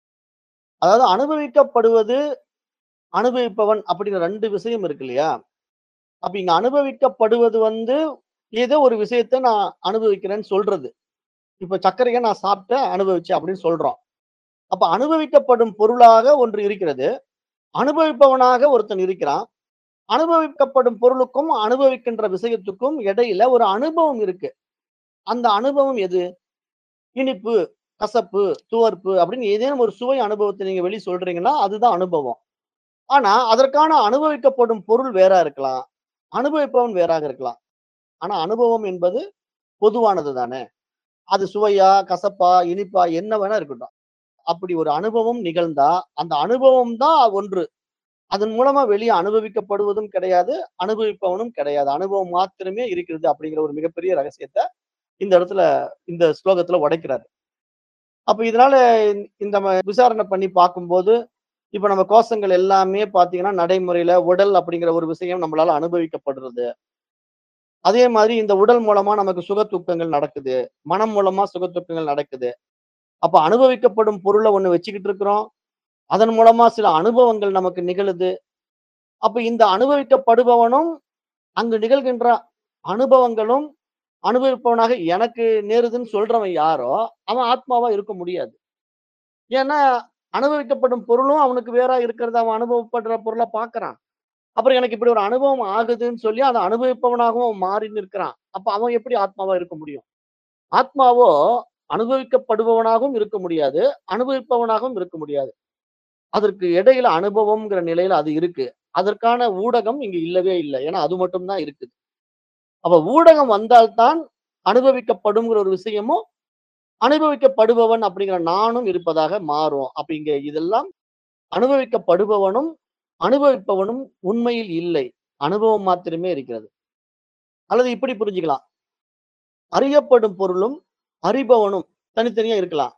அதாவது அனுபவிக்கப்படுவது, அனுபவிப்பவன் அப்படிங்கிற 2 விஷயம் இருக்கு இல்லையா? அப்ப இங்க அனுபவிக்கப்படுவது வந்து ஏதோ ஒரு விஷயத்த நான் அனுபவிக்கிறேன்னு சொல்றது. இப்ப சர்க்கரைய நான் சாப்பிட்டேன், அனுபவிச்சேன் அப்படின்னு சொல்றோம். அப்ப அனுபவிக்கப்படும் பொருளாக ஒன்று இருக்கிறது. அனுபவிப்பவனாக ஒருத்தன் இருக்கிறான். அனுபவிக்கப்படும் பொருளுக்கும், அனுபவிக்கின்ற விஷயத்துக்கும் இடையில ஒரு அனுபவம் இருக்கு. அந்த அனுபவம் எது? இனிப்பு, கசப்பு, துவர்ப்பு அப்படின்னு ஏதேனும் ஒரு சுவை அனுபவத்த நீங்க வெளி சொல்றீங்கன்னா, அதுதான் அனுபவம். ஆனா, அதற்கான அனுபவிக்கப்படும் பொருள் வேறா இருக்கலாம். அனுபவிப்பவன் வேறாக இருக்கலாம். ஆனா, அனுபவம் என்பது பொதுவானது தானே. அது சுவையா, கசப்பா, இனிப்பா என்ன வேணா இருக்கட்டும். அப்படி ஒரு அனுபவம் நிகழ்ந்தா, அந்த அனுபவம் தான் ஒன்று. அதன் மூலமா வெளிய அனுபவிக்கப்படுவதும் கிடையாது, அனுபவிப்பவனும் கிடையாது. அனுபவம் மாத்திரமே இருக்கிறது அப்படிங்கிற ஒரு மிகப்பெரிய ரகசியத்த இந்த இடத்துல இந்த ஸ்லோகத்துல உடைக்கிறாரு. அப்ப இதனால இந்த நம்ம விசாரணை பண்ணி பார்க்கும்போது, இப்ப நம்ம கோஷங்கள் எல்லாமே பார்த்தீங்கன்னா, நடைமுறையில உடல் அப்படிங்கிற ஒரு விஷயம் நம்மளால அனுபவிக்கப்படுறது. அதே மாதிரி இந்த உடல் மூலமா நமக்கு சுக துக்கங்கள் நடக்குது. மனம் மூலமா சுக துக்கங்கள் நடக்குது. அப்ப அனுபவிக்கப்படும் பொருள ஒண்ணு வச்சுக்கிட்டு இருக்கிறோம். அதன் மூலமா சில அனுபவங்கள் நமக்கு நிகழுது. அப்ப இந்த அனுபவிக்கப்படுபவனும், அங்கு நிகழ்கின்ற அனுபவங்களும், அனுபவிப்பவனாக எனக்கு நேருதுன்னு சொல்றவன் யாரோ, அவன் ஆத்மாவா இருக்க முடியாது. ஏன்னா, அனுபவிக்கப்படும் பொருளும் அவனுக்கு வேறா இருக்கிறத அவன் அனுபவப்படுற பொருளா பார்க்கிறான். அப்புறம் எனக்கு இப்படி ஒரு அனுபவம் ஆகுதுன்னு சொல்லி அத அனுபவிப்பவனாகவும் அவன் மாறி நிற்கிறான். அப்ப அவன் எப்படி ஆத்மாவா இருக்க முடியும்? ஆத்மாவோ அனுபவிக்கப்படுபவனாகவும் இருக்க முடியாது. அனுபவிப்பவனாகவும் இருக்க முடியாது. அதற்கு இடையில அனுபவம்ங்கிற நிலையில அது இருக்கு. அதற்கான ஊடகம் இங்க இல்லவே இல்ல. ஏன்னா, அது மட்டும் தான் இருக்குது. அப்ப ஊடகம் வந்தால் தான் அனுபவிக்கப்படும்ங்கிற ஒரு விஷயமும், அனுபவிக்கப்படுபவன் அப்படிங்கிற நானும் இருப்பதாக மாறும். அப்ப இங்க இதெல்லாம் அனுபவிக்கப்படுபவனும், அனுபவிப்பவனும் உண்மையில் இல்லை. அனுபவம் மாத்திரமே இருக்கிறது. அல்லது இப்படி புரிஞ்சுக்கலாம். அறியப்படும் பொருளும், அறிபவனும் தனித்தனியா இருக்கலாம்.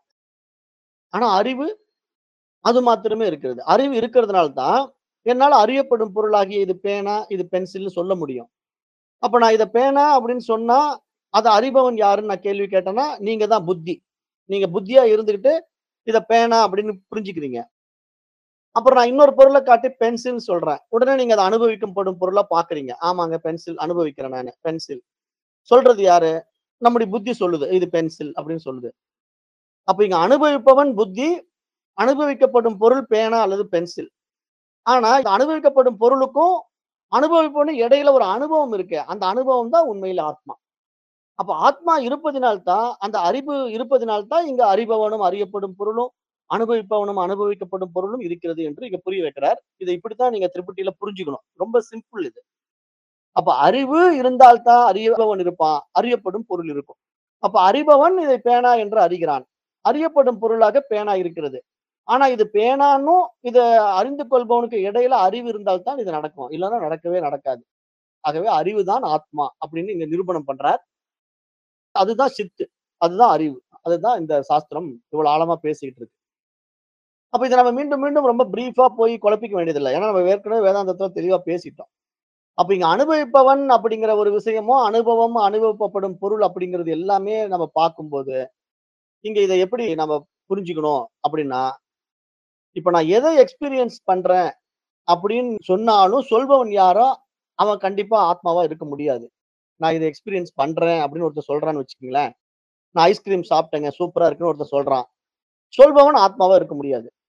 ஆனா அறிவு அது மாத்திரமே இருக்கிறது. அறிவு இருக்கிறதுனால தான், என்னால அறியப்படும் பொருளாகிய இது பேனா, இது பென்சில்ன்னு சொல்ல முடியும். அப்ப நான் இத பேனா அப்படின்னு சொன்னா, அத அறிபவன் யாருன்னு நான் கேள்வி கேட்டேன்னா, நீங்க தான் புத்தி. நீங்க புத்தியா இருந்துகிட்டு, இத பேனா அப்படின்னு புரிஞ்சுக்கிறீங்க. அப்புறம் நான் இன்னொரு பொருள காட்டி பென்சில்ன்னு சொல்றேன். உடனே நீங்க அத அனுபவிக்கப்படும் பொருளா பார்க்கிறீங்க. ஆமாங்க பென்சில் அனுபவிக்கிறேன் நானு. பென்சில். சொல்றது யாரு? நம்முடைய புத்தி சொல்லுது. இது பென்சில் அப்படின்னு சொல்லுது. அப்ப இங்க அனுபவிப்பவன் புத்தி, அனுபவிக்கப்படும் பொருள் பேனா அல்லது பென்சில். ஆனா, இந்த அனுபவிக்கப்படும் பொருளுக்கும், அனுபவிப்பவனுக்கும் இடையில ஒரு அனுபவம் இருக்கு. அந்த அனுபவம் தான் உண்மையில ஆத்மா. அப்ப ஆத்மா இருப்பதினால் தான், அந்த அறிவு இருப்பதினால் தான் இங்க அறிபவனும், அறியப்படும் பொருளும், அனுபவிப்பவனும், அனுபவிக்கப்படும் பொருளும் இருக்கிறது என்று இங்க புரிய வைக்கிறார். இத இப்படித்தான் நீங்க திரிபுட்டியில புரிஞ்சுக்கணும். ரொம்ப சிம்பிள் இது. அப்ப அறிவு இருந்தால் தான் அறிபவன் இருப்பான். அறியப்படும் பொருள் இருக்கும். அப்ப அறிபவன் இதை பேனா என்று அறிகிறான். அறியப்படும் பொருளாக பேனா இருக்கிறது. ஆனா இது பேனான்னும், இத அறிந்து கொள்பவனுக்கு இடையில அறிவு இருந்தால் தான் இது நடக்கும். இல்லன்னா நடக்கவே நடக்காது. ஆகவே அறிவு தான் ஆத்மா அப்படின்னு இங்க நிரூபணம் பண்றார். அதுதான் சித்து. அதுதான் அறிவு. அதுதான் இந்த சாஸ்திரம் இவ்வளவு ஆழமா பேசிக்கிட்டு இருக்கு. அப்ப இத நம்ம மீண்டும், மீண்டும் ரொம்ப பிரீஃபா போய் குழப்பிக்க வேண்டியதில்ல. ஏன்னா நம்ம ஏற்கனவே வேதாந்தத்துல தெளிவா பேசிட்டோம். அப்ப இங்க அனுபவிப்பவன் அப்படிங்கிற ஒரு விஷயமும், அனுபவம், அனுபவிக்கப்படும் பொருள் அப்படிங்கிறது எல்லாமே நம்ம பார்க்கும்போது, இங்க இத எப்படி நம்ம புரிஞ்சுக்கணும் அப்படின்னா, இப்ப நான் எத எக்ஸ்பீரியன்ஸ் பண்றேன் அப்படின்னு சொன்னாலும், சொல்பவன் யாரோ அவன் கண்டிப்பா ஆத்மாவா இருக்க முடியாது. நான் இத எக்ஸ்பீரியன்ஸ் பண்றேன் அப்படின்னு ஒருத்தன் சொல்றான்னு வச்சுக்கங்களேன். நான் ஐஸ்கிரீம் சாப்பிட்டேங்க, சூப்பரா இருக்குன்னு ஒருத்தன் சொல்றான். சொல்பவன் ஆத்மாவா இருக்க முடியாது.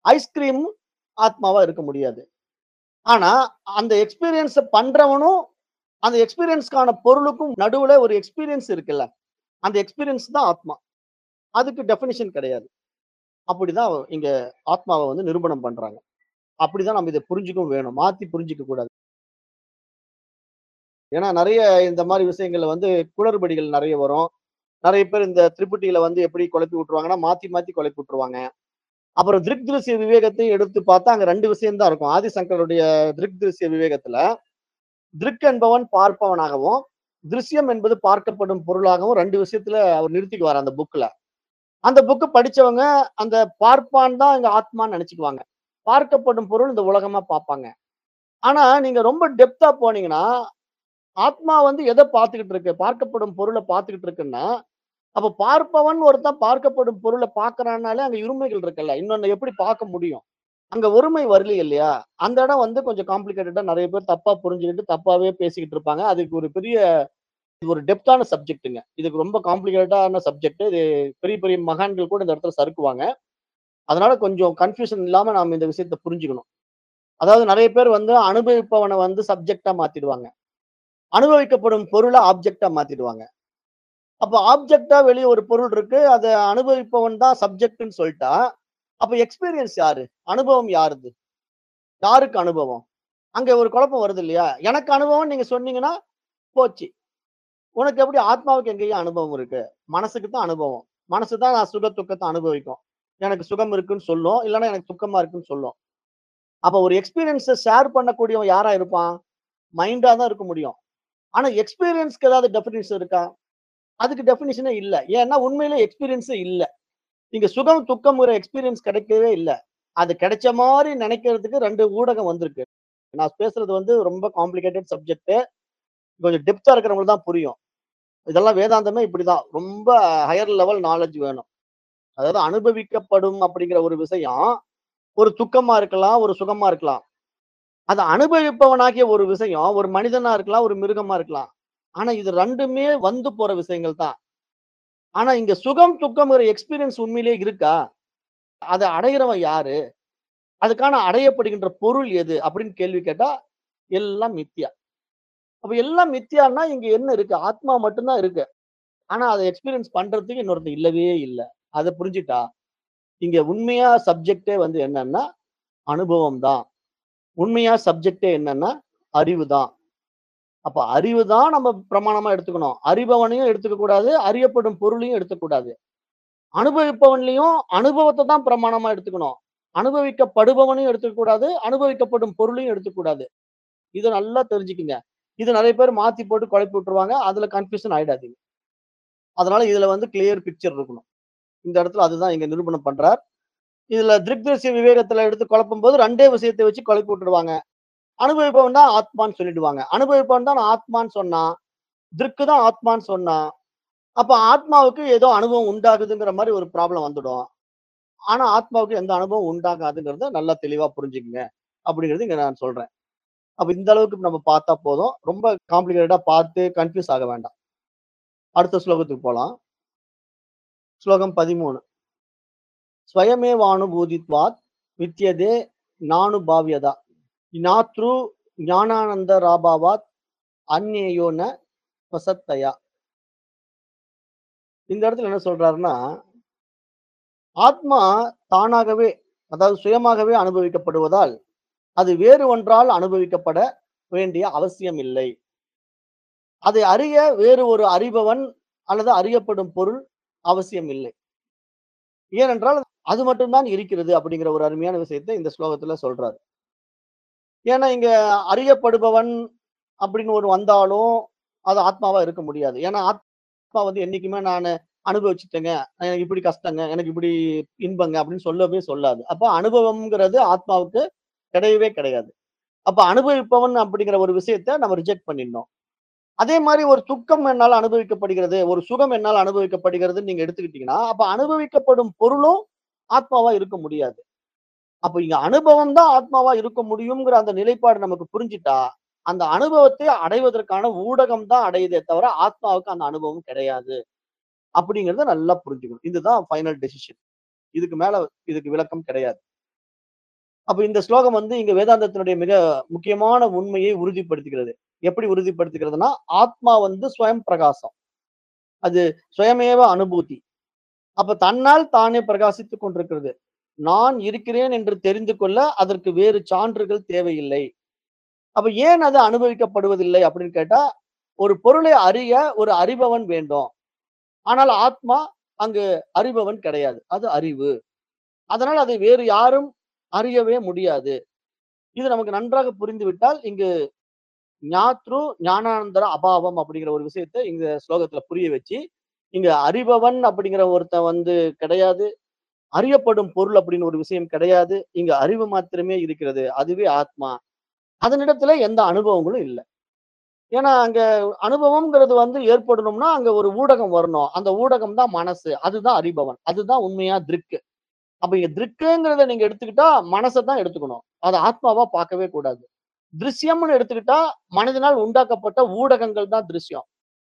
ஐஸ்கிரீம் ஆத்மாவா இருக்க முடியாது. ஆனா, அந்த எக்ஸ்பீரியன்ஸ பண்றவனும், அந்த எக்ஸ்பீரியன்ஸ்க்கான பொருளுக்கும் நடுவுல ஒரு எக்ஸ்பீரியன்ஸ் இருக்குல்ல. அந்த எக்ஸ்பீரியன்ஸ் தான் ஆத்மா. அதுக்கு டெஃபினிஷன் கிடையாது. அப்படிதான் இங்க ஆத்மாவ வந்து நிரூபணம் பண்றாங்க. அப்படிதான் நம்ம இத புரிஞ்சுக்கவும் வேணும். மாத்தி புரிஞ்சுக்க கூடாது. ஏன்னா நெறைய இந்த மாரி விஷயங்கள்ல வந்து குளறுபடிகள் நெறைய வரும். நெறைய பேர் இந்த திரிபுட்டியில வந்து எப்படி குழப்பி விட்டுருவாங்கன்னா, மாத்தி மாத்தி குழப்பி விட்டுருவாங்க. அப்புறம் திருக் திருஷ்ய விவேகத்தையும் எடுத்து பார்த்தா, அங்க 2 விஷயம் தான் இருக்கும். ஆதிசங்கருடைய திருக் திருஷ்ய விவேகத்துல, திருக் என்பவன் பார்ப்பவனாகவும், திருஷ்யம் என்பது பார்க்கப்படும் பொருளாகவும் 2 விஷயத்துல அவர் நிறுத்திக்குவாரு அந்த புக்ல. அந்த புக் படிச்சவங்க, அந்த பார்ப்பான் தான் இங்க ஆத்மான்னு நெனச்சுக்குவாங்க. பார்க்கப்படும் பொருள் இந்த உலகமா பார்ப்பாங்க. ஆனா, நீங்க ரொம்ப டெப்த்தா போனீங்கன்னா, ஆத்மா வந்து எத பார்த்துக்கிட்டு இருக்கு? பார்க்கப்படும் பொருள பார்த்துக்கிட்டு இருக்குன்னா, அப்ப பார்ப்பவன் ஒருத்தன் பார்க்கப்படும் பொருள பார்க்கிறான்னாலே அங்க இருமைகள் இருக்குல்ல. இன்னொன்னு எப்படி பார்க்க முடியும்? அங்க ஒருமை வரல இல்லையா? அந்த இடம் வந்து கொஞ்சம் காம்ப்ளிகேட்டடா நெறைய பேர் தப்பா புரிஞ்சுகிட்டு, தப்பாவே பேசிக்கிட்டு இருப்பாங்க. அதுக்கு ஒரு பெரிய இது ஒரு டெப்த்தான சப்ஜெக்ட்ங்க. இதுக்கு ரொம்ப காம்ப்ளிகேட்டடான சப்ஜெக்ட். இது பெரிய பெரிய மகான்கள் கூட இந்த இடத்துல சறுக்குவாங்க. அதனால கொஞ்சம் கன்ஃப்யூஷன் இல்லாம நாம இந்த விஷயத்த புரிஞ்சுக்கணும். அதாவது நெறைய பேர் வந்து அனுபவிப்பவன வந்து சப்ஜெக்ட்டா மாத்திடுவாங்க. அனுபவிக்கப்படும் பொருள ஆப்ஜெக்ட்டா மாத்திடுவாங்க. அப்ப ஆப்ஜெக்ட்டா வெளிய ஒரு பொருள் இருக்கு. அத அனுபவிப்பவன் தான் சப்ஜெக்ட்ன்னு சொல்ட்டா, அப்ப எக்ஸ்பீரியன்ஸ் யாரு? அனுபவம் யாருது? யாருக்கு அனுபவம்? அங்க ஒரு குழப்பம் வருது இல்லையா? எனக்கு அனுபவம்னு நீங்க சொன்னீங்கன்னா, போச்சு. உனக்கு எப்படி ஆத்மாவுக்கு எங்கேயா அனுபவம் இருக்கு? மனசுக்கு தான் அனுபவம். மனசு தான் நான் சுக துக்கத்த அனுபவிக்கும். எனக்கு சுகம் இருக்குன்னு சொல்லும். இல்லன்னா எனக்கு துக்கமா இருக்குன்னு சொல்லும். அப்ப ஒரு எக்ஸ்பீரியன்ஸ ஷேர் பண்ணக்கூடியவன் யாரா இருப்பான்? மைண்டா தான் இருக்க முடியும். ஆனா எக்ஸ்பீரியன்ஸ்க்கு ஏதாவது டெஃபினிஷன் இருக்கா? அதுக்கு டெஃபினிஷனே இல்ல. ஏன்னா உண்மையிலே எக்ஸ்பீரியன்ஸே இல்ல. இங்க சுகம், துக்கம்ங்கிற எக்ஸ்பீரியன்ஸ் கிடைக்கவே இல்ல. அது கிடைச்ச மாரி நெனைக்கிறதுக்கு 2 ஊடகம் வந்திருக்கு. நான் பேசுறது வந்து ரொம்ப காம்ப்ளிகேட்டட் சப்ஜெக்ட். கொஞ்சம் டெப்த்தா இருக்கிறவங்களுக்கு தான் புரியும். இதெல்லாம் வேதாந்தமே இப்படிதான். ரொம்ப ஹையர் லெவல் நாலெட்ஜ் வேணும். அதாவது அனுபவிக்கப்படும் அப்படிங்கிற ஒரு விஷயம், ஒரு துக்கமா இருக்கலாம், ஒரு சுகமா இருக்கலாம். அத அனுபவிப்பவனாகிய ஒரு விஷயம், ஒரு மனிதனா இருக்கலாம், ஒரு மிருகமா இருக்கலாம். ஆனா இது 2மே வந்து போற விஷயங்கள் தான். ஆனா இங்க சுகம், துக்கம்ங்கிற எக்ஸ்பீரியன்ஸ் உண்மையிலேயே இருக்கா? அத அடைகிறவன் யாரு? அதுக்கான அடையப்படுகின்ற பொருள் எது? அப்படின்னு கேள்வி கேட்டா, எல்லாம் மித்யா. அப்ப எல்லாம் மித்யான்னா இங்க என்ன இருக்கு? ஆத்மா மட்டும் தான் இருக்கு. ஆனா அத எக்ஸ்பீரியன்ஸ் பண்றதுக்கு இன்னொருத்தன் இல்லவே இல்ல. அத புரிஞ்சுட்டா, இங்க உண்மையா சப்ஜெக்ட்டே வந்து என்னன்னா, அனுபவம் தான். உண்மையா சப்ஜெக்ட்டே என்னன்னா, அறிவு தான். அப்ப அறிவு தான் நம்ம பிரமாணமா எடுத்துக்கணும். அறிபவனையும் எடுத்துக்க கூடாது. அறியப்படும் பொருளையும் எடுத்துக்கக்கூடாது. அனுபவிப்பவன்லயும் அனுபவத்த தான் பிரமாணமா எடுத்துக்கணும். அனுபவிக்கப்படுபவனையும் எடுத்துக்க கூடாது. அனுபவிக்கப்படும் பொருளையும் எடுத்துக்கக்கூடாது. இத நல்லா தெரிஞ்சுக்கங்க. இது நெறைய பேர் மாத்தி போட்டு குழப்பி விட்டுருவாங்க. அதுல கன்ஃப்யூஷன் ஆயிடாதீங்க. அதனால இதுல வந்து கிளியர் பிக்சர் இருக்கணும். இந்த இடத்துல அதுதான் இங்க நிரூபணம் பண்றார். இதுல திருக்திருஷ்ய விவேகத்துல எடுத்து குழப்பும்போது 2டே விஷயத்த வச்சு குழப்பி விட்டுடுவாங்க. அனுபவிப்பவன் தான் ஆத்மான்னு சொல்லிடுவாங்க. அனுபவிப்பவன் தான் நான் ஆத்மான்னு சொன்னான். திருக்கு தான் ஆத்மான்னு சொன்னான். அப்ப ஆத்மாவுக்கு ஏதோ அனுபவம் உண்டாகுதுங்கிற மாரி ஒரு ப்ராப்ளம் வந்துடும். ஆனா ஆத்மாவுக்கு எந்த அனுபவம் உண்டாகாதுங்கிறத நல்லா தெளிவா புரிஞ்சுக்கங்க. அப்படிங்கிறது இங்க நான் சொல்றேன். அப்ப இந்த அளவுக்கு நம்ம பார்த்தா போதும். ரொம்ப காம்ப்ளிகேட்டடா பார்த்து கன்ஃப்யூஸ் ஆக வேண்டாம். அடுத்த ஸ்லோகத்துக்கு போலாம். ஸ்லோகம் 13. ஸ்வயமேவானுபூதித்வாத் வித்யதே நானுபாவ்யதா. ஞாத்ரு ஞானானந்தராபாவாத் அந்நேயோ ந வசத்தயா. இந்த இடத்துல என்ன சொல்றாருன்னா, ஆத்மா தானாகவே, அதாவது சுயமாகவே அனுபவிக்கப்படுவதால், அது வேறு ஒன்றால் அனுபவிக்கப்பட வேண்டிய அவசியம் இல்லை. அதை அறிய வேறு ஒரு அறிபவன் அல்லது அறியப்படும் பொருள் அவசியம் இல்லை. ஏனென்றால், அது மட்டும் தான் இருக்கிறது அப்படிங்கிற ஒரு அருமையான விஷயத்த இந்த ஸ்லோகத்துல சொல்றாரு. ஏன்னா இங்க அறியப்படுபவன் அப்படின்னு ஒரு வந்தாலும், அது ஆத்மாவா இருக்க முடியாது. ஏன்னா ஆத்மா வந்து என்னைக்குமே நானு அனுபவிச்சுட்டேங்க. எனக்கு இப்படி கஷ்டங்க, எனக்கு இப்படி இன்பங்க அப்படின்னு சொல்லவே சொல்லாது. அப்ப அனுபவம்ங்கிறது ஆத்மாவுக்கு கிடையவே கிடையாது. அப்ப அனுபவிப்பவன் அப்படிங்கிற ஒரு விஷயத்த நம்ம ரிஜெக்ட் பண்ணிடணும். அதே மாரி ஒரு துக்கம் என்னால அனுபவிக்கப்படுகிறது, ஒரு சுகம் என்னால அனுபவிக்கப்படுகிறதுன்னு நீங்க எடுத்துக்கிட்டீங்கன்னா, அப்ப அனுபவிக்கப்படும் பொருளும் ஆத்மாவா இருக்க முடியாது. அப்ப இங்க அனுபவம் தான் ஆத்மாவா இருக்க முடியுங்கிற அந்த நிலைப்பாடு நமக்கு புரிஞ்சுட்டா, அந்த அனுபவத்தை அடைவதற்கான ஊடகம் தான் அடையுதே தவிர, ஆத்மாவுக்கு அந்த அனுபவம் கிடையாது. அப்படிங்கிறத நல்லா புரிஞ்சுக்கணும். இதுதான் ஃபைனல் டெசிஷன். இதுக்கு மேல இதுக்கு விளக்கம் கிடையாது. அப்ப இந்த ஸ்லோகம் வந்து இங்க வேதாந்தத்தினுடைய மிக முக்கியமான உண்மையை உறுதிப்படுத்துகிறது எப்படி உறுதிப்படுத்துகிறதுனா ஆத்மா வந்து ஸ்வயம் பிரகாசம் அது சுயமேவ அனுபூதி அப்ப தன்னால் தானே பிரகாசித்துக் கொண்டிருக்கிறது நான் இருக்கிறேன் என்று தெரிந்து கொள்ள அதற்கு வேறு சான்றுகள் தேவையில்லை அப்ப ஏன் அது அனுபவிக்கப்படுவதில்லை அப்படின்னு கேட்டா ஒரு பொருளை அறிய ஒரு அறிபவன் வேண்டும் ஆனால் ஆத்மா அங்கு அறிபவன் கிடையாது அது அறிவு அதனால் அதை வேறு யாரும் அறியவே முடியாது இது நமக்கு நன்றாக புரிந்துவிட்டால் இங்கு ஞாத்ரு ஞானானந்தர அபாவம் அப்படிங்கிற ஒரு விஷயத்தை இந்த ஸ்லோகத்துல புரிய வச்சு இங்க அறிபவன் அப்படிங்கிற ஒருத்தன் வந்து கிடையாது அறியப்படும் பொருள் அப்படின்னு ஒரு விஷயம் கிடையாது இங்க அறிவு மாத்திரமே இருக்கிறது அதுவே ஆத்மா அதனிடத்துல எந்த அனுபவங்களும் இல்லை ஏன்னா அங்க அனுபவம்ங்கிறது வந்து ஏற்படணும்னா அங்க ஒரு ஊடகம் வரணும் அந்த ஊடகம் தான் மனசு அதுதான் அறிபவன் அதுதான் உண்மையா திருக்கு அப்ப இங்க திருக்குங்கிறத நீங்க எடுத்துக்கிட்டா மனசை தான் எடுத்துக்கணும் அது ஆத்மாவா பார்க்கவே கூடாது திருஷ்யம்னு எடுத்துக்கிட்டா மனிதனால் உண்டாக்கப்பட்ட ஊடகங்கள் தான் திருஷ்யம்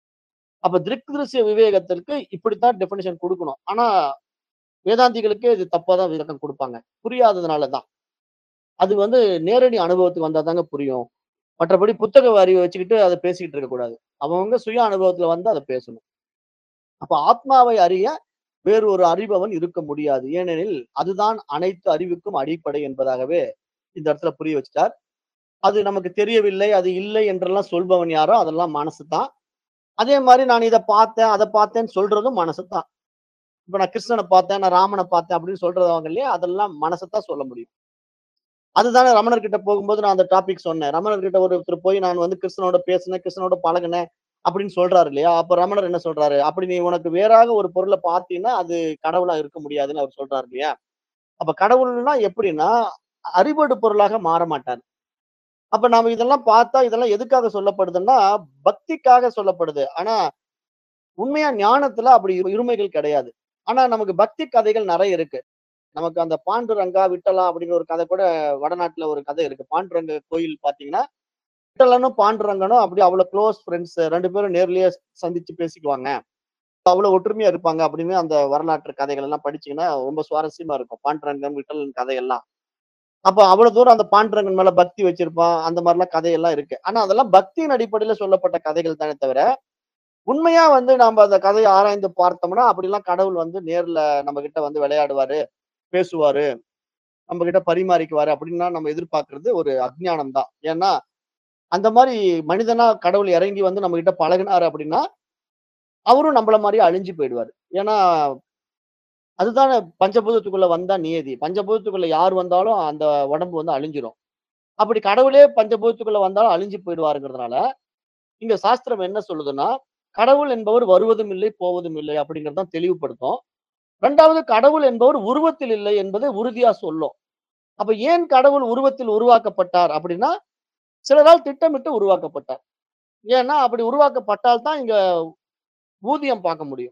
அப்ப திருக் திருஷ்ய விவேகத்திற்கு இப்படித்தான் டெபினிஷன் கொடுக்கணும் ஆனா வேதாந்திகளுக்கே இது தப்பாதான் விளக்கம் கொடுப்பாங்க புரியாததுனால தான் அது வந்து நேரடி அனுபவத்துக்கு வந்தாதாங்க புரியும் மற்றபடி புத்தக அறிவை வச்சுக்கிட்டு அதை பேசிக்கிட்டு இருக்க கூடாது அவங்க சுய அனுபவத்துல வந்து அதை பேசணும் அப்ப ஆத்மாவை அறிய வேறு ஒரு அறிபவன் இருக்க முடியாது ஏனெனில் அதுதான் அனைத்து அறிவுக்கும் அடிப்படை என்பதாகவே இந்த இடத்துல புரிய வச்சுட்டார் அது நமக்கு தெரியவில்லை அது இல்லை என்றெல்லாம் சொல்பவன் யாரோ அதெல்லாம் மனசு தான் அதே மாதிரி நான் இதை பார்த்தேன் அதை பார்த்தேன்னு சொல்றதும் மனசு தான் இப்ப நான் கிருஷ்ணனை பார்த்தேன் நான் ராமனை பார்த்தேன் அப்படின்னு சொல்றதவங்க இல்லையா அதெல்லாம் மனசை தான் சொல்ல முடியும் அதுதானே ரமணர் கிட்ட போகும்போது நான் அந்த டாபிக் சொன்னேன் ரமணர் கிட்ட ஒருத்தர் போய் நான் வந்து கிருஷ்ணனோட பேசினேன் கிருஷ்ணனோட பழகினேன் அப்படின்னு சொல்றாரு இல்லையா அப்ப ரமணர் என்ன சொல்றாரு அப்படி நீ உனக்கு வேறாக ஒரு பொருளை பார்த்தீங்கன்னா அது கடவுளா இருக்க முடியாதுன்னு அவர் சொல்றாரு இல்லையா அப்ப கடவுள்னா எப்படின்னா அறிவடு பொருளாக மாற மாட்டார் அப்ப நாம இதெல்லாம் பார்த்தா இதெல்லாம் எதுக்காக சொல்லப்படுதுன்னா பக்திக்காக சொல்லப்படுது ஆனா உண்மையா ஞானத்துல அப்படி இரு- இருமைகள் கிடையாது ஆனா நமக்கு பக்தி கதைகள் நிறைய இருக்கு நமக்கு அந்த பாண்டுரங்கா விட்டலா அப்படிங்கிற ஒரு கதை கூட வடநாட்டுல ஒரு கதை இருக்கு பாண்டுரங்க கோயில் பாத்தீங்கன்னா விட்டலனும் பாண்டுரங்கனும் அப்படி அவ்வளவு க்ளோஸ் ஃப்ரெண்ட்ஸ் ரெண்டு பேரும் நேர்லயே சந்திச்சு பேசிக்குவாங்க அவ்வளவு ஒற்றுமையா இருப்பாங்க அப்படின்னு அந்த வரலாற்று கதைகள் எல்லாம் படிச்சீங்கன்னா ரொம்ப சுவாரஸ்யமா இருக்கும் பாண்டுரங்கன் விட்டலன் கதையெல்லாம் அப்ப அவ்வளவு தூரம் அந்த பாண்டுரங்கன் மேல பக்தி வச்சிருப்பான் அந்த மாதிரிலாம் கதையெல்லாம் இருக்கு ஆனா அதெல்லாம் பக்தியின் அடிப்படையில சொல்லப்பட்ட கதைகள் தானே தவிர உண்மையா வந்து நம்ம அந்த கதையை ஆராய்ந்து பார்த்தோம்னா அப்படிலாம் கடவுள் வந்து நேர்ல நம்ம கிட்ட வந்து விளையாடுவாரு பேசுவாரு நம்ம கிட்ட பரிமாறிக்குவாரு அப்படின்னா நம்ம எதிர்பார்க்கறது ஒரு அஜ்ஞானம் தான் ஏன்னா அந்த மாதிரி மனிதனா கடவுள் இறங்கி வந்து நம்ம கிட்ட பழகினாரு அப்படின்னா அவரும் நம்மள மாதிரி அழிஞ்சு போயிடுவாரு ஏன்னா அதுதானே பஞ்சபூதத்துக்குள்ள வந்தா நியதி பஞ்சபூதத்துக்குள்ள யார் வந்தாலும் அந்த உடம்பு வந்து அழிஞ்சிரும் அப்படி கடவுளே பஞ்சபூதத்துக்குள்ள வந்தாலும் அழிஞ்சு போயிடுவாருங்கிறதுனால இங்க சாஸ்திரம் என்ன சொல்லுதுன்னா கடவுள் என்பவர் வருவதும் இல்லை போவதும் இல்லை அப்படிங்கறத தெளிவுபடுத்தும் ரெண்டாவது கடவுள் என்பவர் உருவத்தில் இல்லை என்பதை உறுதியா சொல்லும் அப்ப ஏன் கடவுள் உருவத்தில் உருவாக்கப்பட்டார் அப்படின்னா சிலரால் திட்டமிட்டு உருவாக்கப்பட்டார் ஏன்னா அப்படி உருவாக்கப்பட்டால் தான் இங்க ஊதியம் பார்க்க முடியும்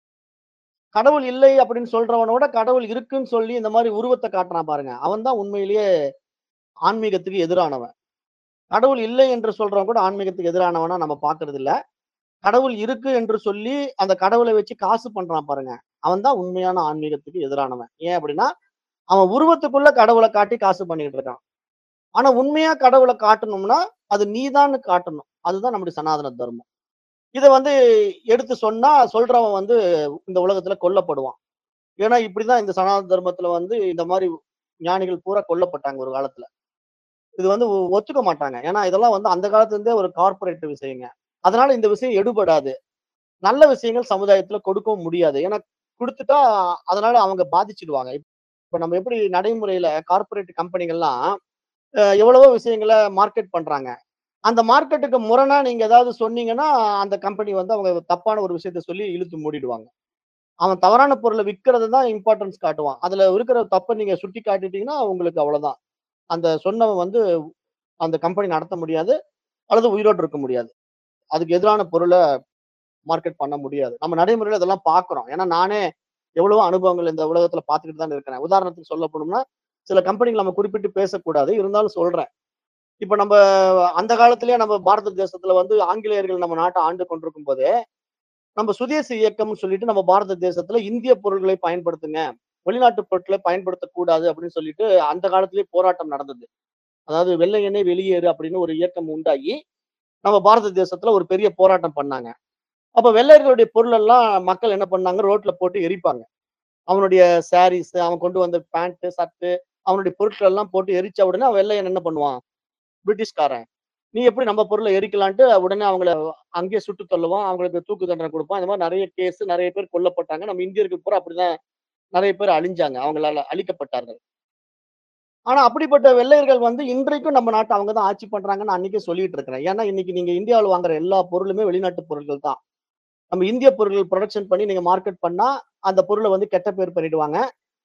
கடவுள் இல்லை அப்படின்னு சொல்றவனோட கடவுள் இருக்குன்னு சொல்லி இந்த மாதிரி உருவத்தை காட்டுறான் பாருங்க அவன் தான் உண்மையிலேயே ஆன்மீகத்துக்கு எதிரானவன் கடவுள் இல்லை என்று சொல்றவன் கூட ஆன்மீகத்துக்கு எதிரானவனா நம்ம பாக்குறது இல்ல கடவுள் இருக்கு என்று சொல்லி அந்த கடவுளை வச்சு காசு பண்றான் பாருங்க அவன் தான் உண்மையான ஆன்மீகத்துக்கு எதிரானவன் ஏன் அப்படின்னா அவன் உருவத்துக்குள்ள கடவுளை காட்டி காசு பண்ணிட்டு இருக்கான் ஆனா உண்மையா கடவுளை காட்டணும்னா அது நீதான்னு காட்டணும் அதுதான் நம்முடைய சனாதன தர்மம் இதை வந்து எடுத்து சொன்னா சொல்றவன் வந்து இந்த உலகத்துல கொல்லப்படுவான் ஏன்னா இப்படிதான் இந்த சனாதன தர்மத்துல வந்து இந்த மாதிரி ஞானிகள் பூரா கொல்லப்பட்டாங்க ஒரு காலத்துல இது வந்து ஒ- ஒத்துக்க மாட்டாங்க ஏன்னா இதெல்லாம் வந்து அந்த காலத்துல இருந்தே ஒரு கார்ப்பரேட் விஷயங்க அதனால இந்த விஷயம் எடுபடாது நல்ல விஷயங்கள் சமுதாயத்துல கொடுக்கவும் முடியாது ஏன்னா கொடுத்துட்டா அதனால அவங்க பாதிச்சிடுவாங்க இப்ப நம்ம எப்படி நடைமுறையில கார்ப்பரேட் கம்பெனிகள்லாம் அஹ், எவ்வளவோ விஷயங்களை மார்க்கெட் பண்றாங்க அந்த மார்க்கெட்டுக்கு முரணா நீங்க ஏதாவது சொன்னீங்கன்னா அந்த கம்பெனி வந்து அவங்க தப்பான ஒரு விஷயத்த சொல்லி இழுத்து மூடிடுவாங்க அவன் தவறான பொருளை விற்கிறது தான் இம்பார்ட்டன்ஸ் காட்டுவான் அதுல இருக்கிற தப்பை நீங்க சுட்டி காட்டிட்டீங்கன்னா உங்களுக்கு அவ்வளவுதான் அந்த சொன்னவன் வந்து அந்த கம்பெனி நடத்த முடியாது அல்லது உயிரோடு இருக்க முடியாது அதுக்கு எதிரான பொருளை மார்க்கெட் பண்ண முடியாது நம்ம நடைமுறையில இதெல்லாம் பார்க்கிறோம் ஏன்னா நானே எவ்வளவோ அனுபவங்கள் இந்த உலகத்துல பார்த்துக்கிட்டு தான் இருக்கிறேன் உதாரணத்துக்கு சொல்ல போனோம்னா சில கம்பெனிகள் நம்ம குறிப்பிட்டு பேசக்கூடாது இருந்தாலும் சொல்றேன் இப்ப நம்ம அந்த காலத்திலேயே நம்ம பாரத தேசத்துல வந்து ஆங்கிலேயர்கள் நம்ம நாட்டை ஆண்டு கொண்டிருக்கும் போதே நம்ம சுதேசி இயக்கம்னு சொல்லிட்டு நம்ம பாரத தேசத்துல இந்திய பொருட்களை பயன்படுத்துங்க வெளிநாட்டு பொருட்களை பயன்படுத்தக்கூடாது அப்படின்னு சொல்லிட்டு அந்த காலத்திலேயே போராட்டம் நடந்தது. அதாவது வெள்ளை எண்ணெய் வெளியேறு அப்படின்னு ஒரு இயக்கம் உண்டாகி, நம்ம பாரத தேசத்துல ஒரு பெரிய போராட்டம் பண்ணாங்க. அப்ப வெள்ளையர்களுடைய பொருள் எல்லாம் மக்கள் என்ன பண்ணாங்க, ரோட்ல போட்டு எரிப்பாங்க. அவனுடைய சாரீஸ், அவன் கொண்டு வந்த பேண்ட், ஷர்ட் அவனுடைய பொருட்கள் எல்லாம் போட்டு எரிச்ச உடனே அவன் வெள்ளையன் என்ன பண்ணுவான்? பிரிட்டிஷ்காரன். நீ எப்படி நம்ம பொருள எரிக்கலான்ட்டு உடனே அவங்கள அங்கேயே சுட்டு தள்ளுவான். அவங்களுக்கு தூக்கு தண்டனை குடுப்பான். இந்த மாரி நெறைய கேஸ் நெறைய பேர் கொல்லப்பட்டாங்க. நம்ம இந்தியர்கள் பூரா அப்படிதான் நெறைய பேர் அழிஞ்சாங்க. அவங்களால அழிக்கப்பட்டார்கள். ஆனா அப்படிப்பட்ட வெள்ளையர்கள் வந்து இன்றைக்கும் நம்ம நாட்ட அவங்க தான் ஆட்சி பண்றாங்கன்னு அன்னைக்கே சொல்லிட்டு இருக்கிறேன். ஏன்னா இன்னைக்கு நீங்க இந்தியாவுல வாங்குற எல்லா பொருளுமே வெளிநாட்டு பொருட்கள் தான். நம்ம இந்திய பொருட்கள் புரொடக்ஷன் பண்ணி நீங்க மார்க்கெட் பண்ணா, அந்த பொருள வந்து கெட்ட பேர் பண்ணிடுவாங்க.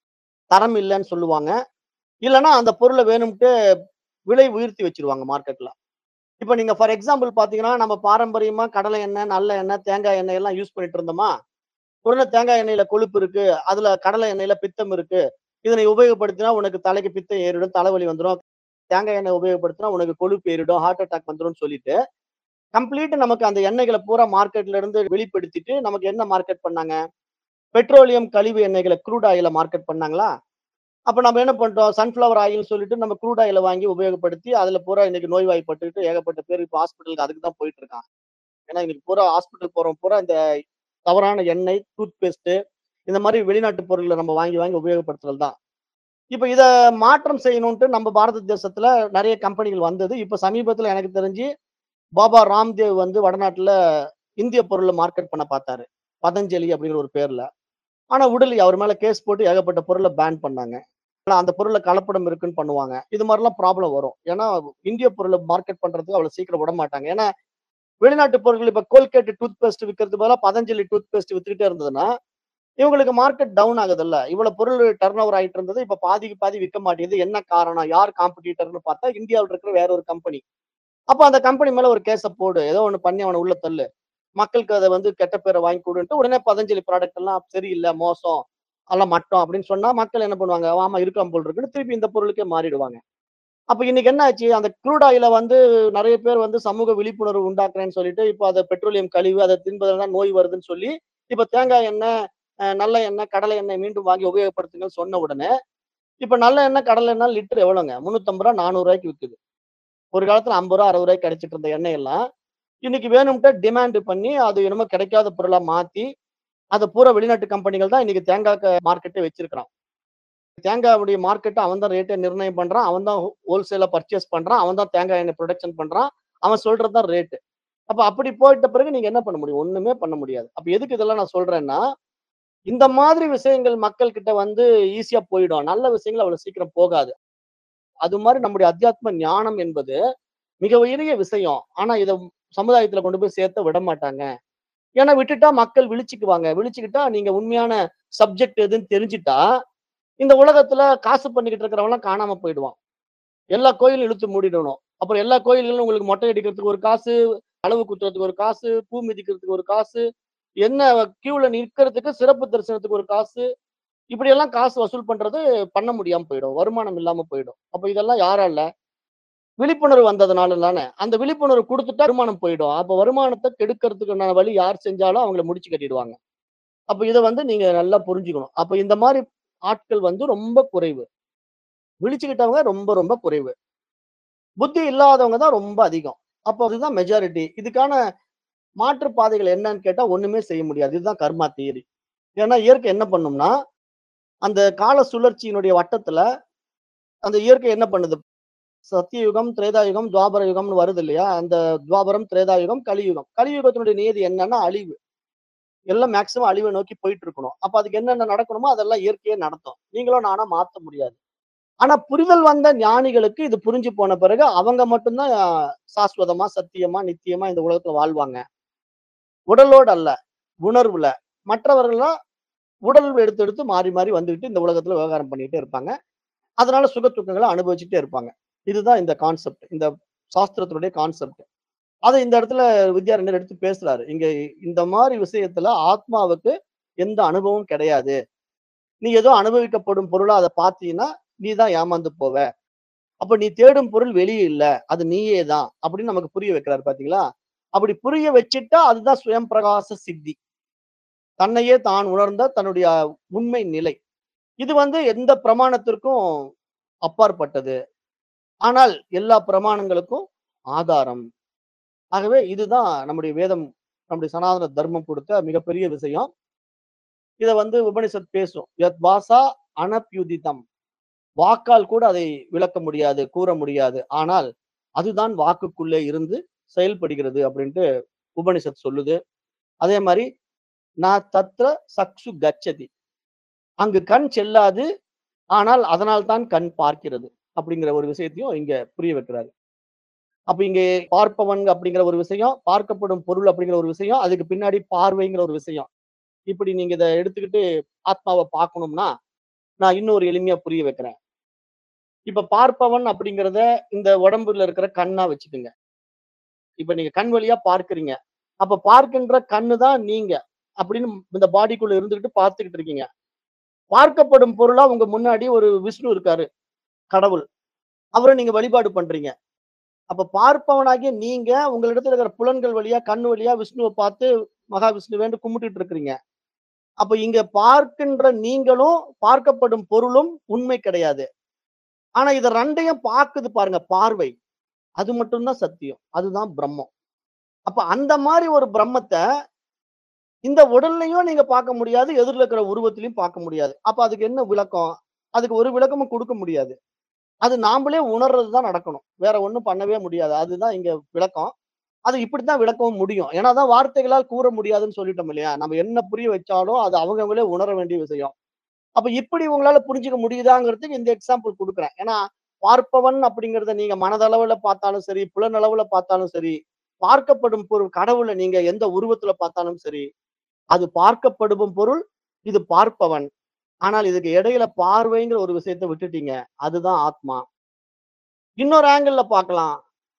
தரம் இல்லன்னு சொல்லுவாங்க. இல்லன்னா அந்த பொருள வேணும்ட்டு விலை உயர்த்தி வச்சுருவாங்க மார்க்கெட்ல. இப்ப நீங்க ஃபார் எக்ஸாம்பிள் பார்த்தீங்கன்னா, நம்ம பாரம்பரியமா கடலை எண்ணெய், நல்ல எண்ணெய், தேங்காய் எண்ணெய் எல்லாம் யூஸ் பண்ணிட்டு இருந்தோமா? உடனே தேங்காய் எண்ணெயில கொழுப்பு இருக்கு. அதுல கடலை எண்ணெயில பித்தம் இருக்கு. இதனை உபயோகப்படுத்தினா உனக்கு தலைக்கு பித்தம் ஏறிடும், தலைவலி வந்துரும். தேங்காய் எண்ணெய் உபயோகப்படுத்தினா உனக்கு கொழுப்பு ஏறிடும், ஹார்ட் அட்டாக் வந்துரும்னு சொல்லிட்டு, கம்ப்ளீட் நமக்கு அந்த எண்ணெய்கள பூரா மார்க்கெட்ல இருந்து வெளிப்படுத்திட்டு, நமக்கு என்ன மார்க்கெட் பண்ணாங்க? பெட்ரோலியம் கழிவு எண்ணெய்கள க்ரூட் ஆயில மார்க்கெட் பண்ணாங்களா? அப்ப நம்ம என்ன பண்ணிட்டோம்? சன்ஃப்ளவர் ஆயில்னு சொல்லிட்டு நம்ம க்ரூட் ஆயில வாங்கி உபயோகப்படுத்தி, அதுல பூரா இன்னைக்கு நோய்வாய்ப்பட்டுட்டு ஏகப்பட்ட பேர் இப்ப ஹாஸ்பிட்டலுக்கு அதுக்கு தான் போயிட்டு இருக்காங்க. ஏன்னா இன்னைக்கு பூரா ஹாஸ்பிட்டல் போறவன் பூரா இந்த தவறான எண்ணெய், டூத் பேஸ்ட் இந்த மாரி வெளிநாட்டு பொருள்கள நம்ம வாங்கி வாங்கி உபயோகப்படுத்துறது தான். இப்ப இத மாற்றம் செய்யணுன்ட்டு நம்ம பாரத தேசத்துல நெறைய கம்பெனிகள் வந்தது. இப்ப சமீபத்துல எனக்கு தெரிஞ்சு, பாபா ராம்தேவ் வந்து வடநாட்டுல இந்திய பொருள மார்க்கெட் பண்ண பார்த்தாரு. பதஞ்சலி அப்படிங்கிற ஒரு பேர்ல. ஆனா விடலையே. அவர் மேல கேஸ் போட்டு ஏகப்பட்ட பொருள பேன் பண்ணாங்க. ஆனா அந்த பொருள்ல கலப்படம் இருக்குன்னு பண்ணுவாங்க. இது மாரிலாம் ப்ராப்ளம் வரும். ஏன்னா இந்திய பொருள மார்க்கெட் பண்றதுக்கு அவ்வளவு சீக்கிரம் விடமாட்டாங்க. ஏன்னா வெளிநாட்டு பொருட்கள் இப்ப கோல்கேட் டூத் பேஸ்ட் விக்கிறதுக்கு பதிலா பதஞ்சலி டூத் பேஸ்ட் வித்துக்கிட்டே இருந்ததுன்னா, இவங்களுக்கு மார்க்கெட் டவுன் ஆகுதுல்ல. இவ்வளவு பொருள் டர்ன் ஓவர் ஆயிட்டு இருந்தது. இப்ப பாதிக்கு பாதி விக்க மாட்டேங்குது. என்ன காரணம்? யார் காம்படிட்டர்ன்னு பார்த்தா இந்தியாவுல இருக்கிற வேற ஒரு கம்பெனி. அப்ப அந்த கம்பெனி மேல ஒரு கேஸ போடு. ஏதோ ஒண்ணு பண்ணி அவன உள்ள தள்ளு. மக்களுக்கு அத வந்து கெட்ட பேர வாங்கி குடுன்ட்டு உடனே பதஞ்சலி ப்ராடக்ட் எல்லாம் சரியில்ல, மோசம், அதெல்லாம் மட்டம் அப்படின்னு சொன்னா மக்கள் என்ன பண்ணுவாங்க? ஆமா இருக்காம் போல இருக்குன்னு திருப்பி இந்த பொருளுக்கே மாறிடுவாங்க. அப்ப இன்னைக்கு என்ன ஆச்சு? அந்த க்ரூட் ஆயில வந்து நெறைய பேர் வந்து சமூக விழிப்புணர்வு உண்டாக்குறேன்னு சொல்லிட்டு, இப்ப அத பெட்ரோலியம் கழிவு, அத தின்பதால தான் நோய் வருதுன்னு சொல்லி, இப்ப தேங்காய் எண்ணெய், அ நல்ல எண்ணெய், கடலை எண்ணெய் மீண்டும் வாங்கி உபயோகப்படுத்துங்கன்னு சொன்ன உடனே, இப்ப நல்ல எண்ணெய், கடலை எண்ணெய் லிட்டர் எவ்வளோங்க? ரூ. 350 ரூ. 400 விக்குது. ஒரு காலத்துல ரூ. 50 ரூ. 60 கிடைச்சிட்டு இருந்த எண்ணெய் எல்லாம், இன்னைக்கு வேணும்ட்டே டிமாண்ட் பண்ணி, அது என்னமோ கிடைக்காத பொருளா மாத்தி, அத பூரா வெளிநாட்டு கம்பெனிகள் தான் இன்னைக்கு தேங்காய்க்கு மார்க்கெட்டே வச்சிருக்கிறான். தேங்காவுடைய மார்க்கெட்ட அவன் தான் ரேட்ட நிர்ணயம் பண்றான். அவன் தான் ஹோ ஹோல்சேலா பர்ச்சேஸ் பண்றான். அவன் தான் தேங்காய் எண்ணெய் புரொடக்ஷன் பண்றான். அவன் சொல்றது தான் ரேட். அப்ப அப்படி போயிட்ட பிறகு நீங்க என்ன பண்ண முடியும்? ஒண்ணுமே பண்ண முடியாது. அப்ப எதுக்கு இதெல்லாம் நான் சொல்றேன்னா, இந்த மாதிரி விஷயங்கள் மக்கள் கிட்ட வந்து ஈஸியா போயிடும். நல்ல விஷயங்கள் அவ்வளவு சீக்கிரம் போகாது. அது மாரி நம்முடைய அத்தியாத்ம ஞானம் என்பது மிக உயரிய விஷயம். ஆனா இத சமுதாயத்துல கொண்டு போய் சேர்த்த விடமாட்டாங்க. ஏன்னா விட்டுட்டா மக்கள் விழிச்சுக்குவாங்க. விழிச்சுக்கிட்டா நீங்க உண்மையான சப்ஜெக்ட் எதுன்னு தெரிஞ்சுட்டா, இந்த உலகத்துல காசு பண்ணிக்கிட்டு இருக்கிறவன்லாம் காணாம போயிடுவான். எல்லா கோயிலும் இழுத்து மூடிடணும். அப்புறம் எல்லா கோயில்களும் உங்களுக்கு மொட்டை அடிக்கிறதுக்கு ஒரு காசு, அளவு குத்துறதுக்கு ஒரு காசு, பூ மிதிக்கிறதுக்கு ஒரு காசு, என்ன கியூல நிற்கிறதுக்கு சிறப்பு தரிசனத்துக்கு ஒரு காசு, இப்படியெல்லாம் காசு வசூல் பண்றது பண்ண முடியாம போயிடும். வருமானம் இல்லாம போயிடும். அப்ப இதெல்லாம் யாரால? விழிப்புணர்வு வந்ததுனால தானே. அந்த விழிப்புணர்வு குடுத்துட்டா வருமானம் போயிடும். அப்ப வருமானத்த கெடுக்கிறதுக்குண்டான வழி யார் செஞ்சாலும் அவங்கள முடிச்சு கட்டிடுவாங்க. அப்ப இத வந்து நீங்க நல்லா புரிஞ்சுக்கணும். அப்ப இந்த மாரி ஆட்கள் வந்து ரொம்ப குறைவு. விழிச்சுக்கிட்டவங்க ரொம்ப ரொம்ப குறைவு. புத்தி இல்லாதவங்க தான் ரொம்ப அதிகம். அப்போ அதுதான் மெஜாரிட்டி. இதுக்கான மாற்று பாதைகள் என்னன்னு கேட்டா ஒண்ணுமே செய்ய முடியாது. இதுதான் கர்மா தியரி. ஏன்னா இயற்கை என்ன பண்ணும்னா, அந்த கால சுழற்சியினுடைய வட்டத்துல, அந்த இயற்கை என்ன பண்ணுது? சத்தியயுகம், திரேதாயுகம், துவாபர யுகம்னு வருது இல்லையா? அந்த துவாபரம், திரேதாயுகம், கலியுகம். கலியுகத்தினுடைய நியதி என்னன்னா அழிவு. எல்லாம் மேக்ஸிமம் அழிவை நோக்கி போயிட்டு இருக்கணும். அப்ப அதுக்கு என்னென்ன நடக்கணுமோ அதெல்லாம் இயற்கையே நடத்தும். நீங்களும் நானும் மாத்த முடியாது. ஆனா புரிதல் வந்த ஞானிகளுக்கு இது புரிஞ்சு போன பிறகு அவங்க மட்டும் தான் சாஸ்வதமா, சத்தியமா, நித்தியமா இந்த உலகத்துல வாழ்வாங்க. உடலோடு அல்ல, உணர்வுல. மற்றவர்கள்லாம் உடல் எடுத்து எடுத்து மாறி மாறி வந்துகிட்டு இந்த உலகத்துல விவகாரம் பண்ணிட்டே இருப்பாங்க. அதனால சுக துக்கங்கள அனுபவிச்சுட்டே இருப்பாங்க. இதுதான் இந்த கான்செப்ட். இந்த சாஸ்திரத்தினுடைய கான்செப்ட். அத இந்த இடத்துல வித்யாரண்யர் எடுத்து பேசுறாரு. இங்க இந்த மாரி விஷயத்துல ஆத்மாவுக்கு எந்த அனுபவமும் கிடையாது. நீ ஏதோ அனுபவிக்கப்படும் பொருளா அத பார்த்தீன்னா, நீ தான் ஏமாந்து போவ. அப்ப நீ தேடும் பொருள் வெளிய இல்ல. அது நீயே தான். அப்படின்னு நமக்கு புரிய வைக்கிறாரு பார்த்தீங்களா? அப்படி புரிய வச்சுட்டா அதுதான் சுயம் பிரகாச சித்தி. தன்னையே தான் உணர்ந்த தன்னுடைய உண்மை நிலை. இது வந்து எந்த பிரமாணத்திற்கும் அப்பாற்பட்டது. ஆனால் எல்லா பிரமாணங்களுக்கும் ஆதாரம். ஆகவே இதுதான் நம்முடைய வேதம், நம்முடைய சனாதன தர்மம் கொடுத்த மிகப்பெரிய விஷயம். இத வந்து உபனிஷத் பேசும். யத் பாஷா அனப்யுதிதம். வாக்கால் கூட அதை விளக்க முடியாது, கூற முடியாது. ஆனால் அதுதான் வாக்குக்குள்ளே இருந்து செயல்படுகிறது அப்படின்ட்டு உபனிஷத் சொல்லுது. அதே மாரி ந தத்ர சக்ஷு கச்சதி. அங்கு கண் செல்லாது. ஆனால் அதனால் தான் கண் பார்க்கிறது. அப்படிங்கிற ஒரு விஷயத்தையும் இங்க புரிய வைக்கிறாரு. அப்ப இங்கே பார்ப்பவன் அப்படிங்கிற ஒரு விஷயம், பார்க்கப்படும் பொருள் அப்படிங்கிற ஒரு விஷயம், அதுக்கு பின்னாடி பார்வைங்கிற ஒரு விஷயம். இப்படி நீங்க இத எடுத்துக்கிட்டு ஆத்மாவ பார்க்கணும்னா, நான் இன்னொரு எளிமையா புரிய வைக்கிறேன். இப்ப பார்ப்பவன் அப்படிங்கிறத இந்த உடம்புல இருக்கிற கண்ணா வச்சுக்கங்க. இப்ப நீங்க கண் வழியா பார்க்கிறீங்க. அப்ப பார்க்கின்ற கண்ணு தான் நீங்க. அப்படின்னு இந்த பாடிக்குள்ள இருந்துகிட்டு பார்த்துக்கிட்டு இருக்கீங்க. பார்க்கப்படும் பொருளா உங்க முன்னாடி ஒரு விஷ்ணு இருக்காரு. கடவுள். அவர நீங்க வழிபாடு பண்றீங்க. அப்ப பார்ப்பவனாகிய நீங்க உங்களிடத்துல இருக்கிற புலன்கள் வழியா, கண் வழியா விஷ்ணுவ பார்த்து மகாவிஷ்ணுவேன்னு கும்பிட்டுட்டு இருக்கிறீங்க. அப்ப இங்க பார்க்கின்ற நீங்களும், பார்க்கப்படும் பொருளும் உண்மை கிடையாது. ஆனா இத 2யும் பாக்குது பாருங்க பார்வை. அது மட்டும் தான் சத்தியம். அதுதான் பிரம்மம். அப்ப அந்த மாரி ஒரு பிரம்மத்த இந்த உடல்லயும் நீங்க பார்க்க முடியாது. எதிர்ல இருக்கிற உருவத்திலயும் பார்க்க முடியாது. அப்ப அதுக்கு என்ன விளக்கம்? அதுக்கு ஒரு விளக்கமும் குடுக்க முடியாது. அது நாமளே உணர்றது தான் நடக்கணும். வேற ஒண்ணும் பண்ணவே முடியாது. அதுதான் இங்க விளக்கம். அது இப்படித்தான் விளக்கவும் முடியும். ஏன்னா அதான் வார்த்தைகளால் கூற முடியாதுன்னு சொல்லிட்டோம் இல்லையா? நம்ம என்ன புரிய வச்சாலும் அது அவங்கவங்களே உணர வேண்டிய விஷயம். அப்ப இப்படி உங்களால புரிஞ்சுக்க முடியுதாங்கிறதுக்கு இந்த எக்ஸாம்பிள் குடுக்குறேன். ஏன்னா பார்ப்பவன் அப்படிங்கிறத நீங்க மனதளவுல பார்த்தாலும் சரி, புலனளவுல பார்த்தாலும் சரி, பார்க்கப்படும் பொருள் கடவுள நீங்க எந்த உருவத்துல பார்த்தாலும் சரி, அது பார்க்கப்படும் பொருள், இது பார்ப்பவன். ஆனால் இதுக்கு இடையில பார்வைங்கிற ஒரு விஷயத்த விட்டுட்டீங்க. அதுதான் ஆத்மா. இன்னொரு ஆங்கிள்ல பார்க்கலாம்.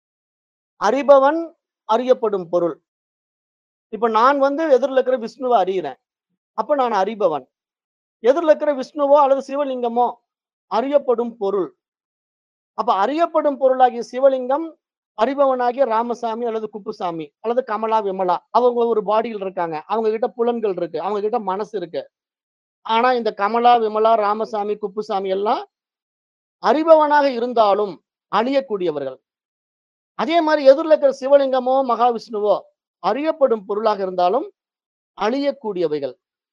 அறிபவன், அறியப்படும் பொருள். இப்ப நான் வந்து எதிர்ல இருக்கிற விஷ்ணுவ அறியிறேன். அப்ப நான் அறிபவன். எதிர்ல இருக்கிற விஷ்ணுவோ அல்லது சிவலிங்கமோ அறியப்படும் பொருள். அப்ப அறியப்படும் பொருளாகிய சிவலிங்கம், அறிபவனாகிய ராமசாமி அல்லது குப்புசாமி அல்லது கமலா, விமலா அவங்க ஒரு பாடியில இருக்காங்க. அவங்க கிட்ட புலன்கள் இருக்கு. அவங்க கிட்ட மனசு இருக்கு. ஆனா இந்த கமலா, விமலா, ராமசாமி, குப்புசாமி எல்லாம் அறிபவனாக இருந்தாலும் அழியக்கூடியவர்கள். அதே மாரி எதிர்ல இருக்கிற சிவலிங்கமோ, மகாவிஷ்ணுவோ அறியப்படும் பொருளாக இருந்தாலும் அழியக்கூடியவைகள்.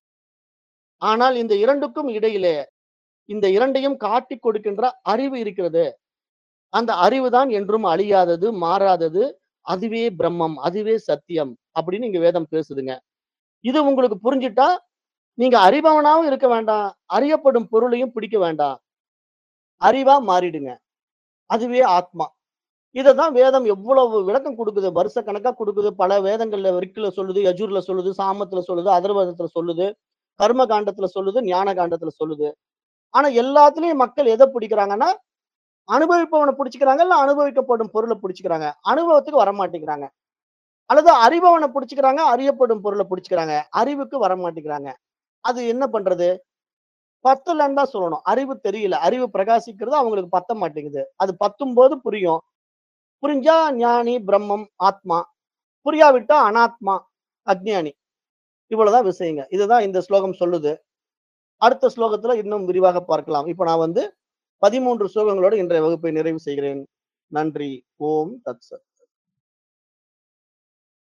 ஆனால் இந்த 2க்கும் இடையிலே இந்த 2யும் காட்டிக் கொடுக்கின்ற அறிவு இருக்கிறது. அந்த அறிவு தான் என்றும் அழியாதது, மாறாதது. அதுவே பிரம்மம். அதுவே சத்தியம். அப்படின்னு இங்க வேதம் பேசுதுங்க. இது உங்களுக்கு புரிஞ்சுட்டா, நீங்க அறிபவனாவும் இருக்க வேண்டாம். அறியப்படும் பொருளையும் பிடிக்க வேண்டாம். அறிவா மாறிடுங்க. அதுவே ஆத்மா. இததான் வேதம் எவ்வளவு விளக்கம் குடுக்குது. வருஷக்கணக்கா குடுக்குது. பல வேதங்கள்ல ரிக்ல சொல்லுது, யஜுர்ல சொல்லுது, சாமத்துல சொல்லுது, அதர்வணத்துல சொல்லுது, கர்ம காண்டத்துல சொல்லுது, ஞான காண்டத்துல சொல்லுது. ஆனா எல்லாத்துலயும் மக்கள் எத பிடிக்கிறாங்கன்னா, அனுபவிப்பவன பிடிச்சுக்கிறாங்க, இல்ல அனுபவிக்கப்படும் பொருள பிடிச்சுக்கிறாங்க. அனுபவத்துக்கு வரமாட்டேங்கிறாங்க. அல்லது அறிபவன பிடிச்சுக்கிறாங்க, அறியப்படும் பொருள பிடிச்சுக்கிறாங்க. அறிவுக்கு வரமாட்டேங்கிறாங்க. அது என்ன பண்றது? பத்தலன்னு தான் சொல்லணும். அறிவு தெரியல. அறிவு பிரகாசிக்கிறது அவங்களுக்கு பத்த மாட்டேங்குது. அது பத்தும்போது புரியும். புரிஞ்சா ஞானி, பிரம்மம், ஆத்மா. புரியாவிட்டா அனாத்மா, அஞ்ஞானி. இவ்வளவுதான் விஷயங்க. இதுதான் இந்த ஸ்லோகம் சொல்லுது. அடுத்த ஸ்லோகத்துல இன்னும் விரிவாக பார்க்கலாம். இப்ப நான் வந்து 13 ஸ்லோகங்களோடு இன்றைய வகுப்பை நிறைவு செய்கிறேன். நன்றி. ஓம் தத்சத்.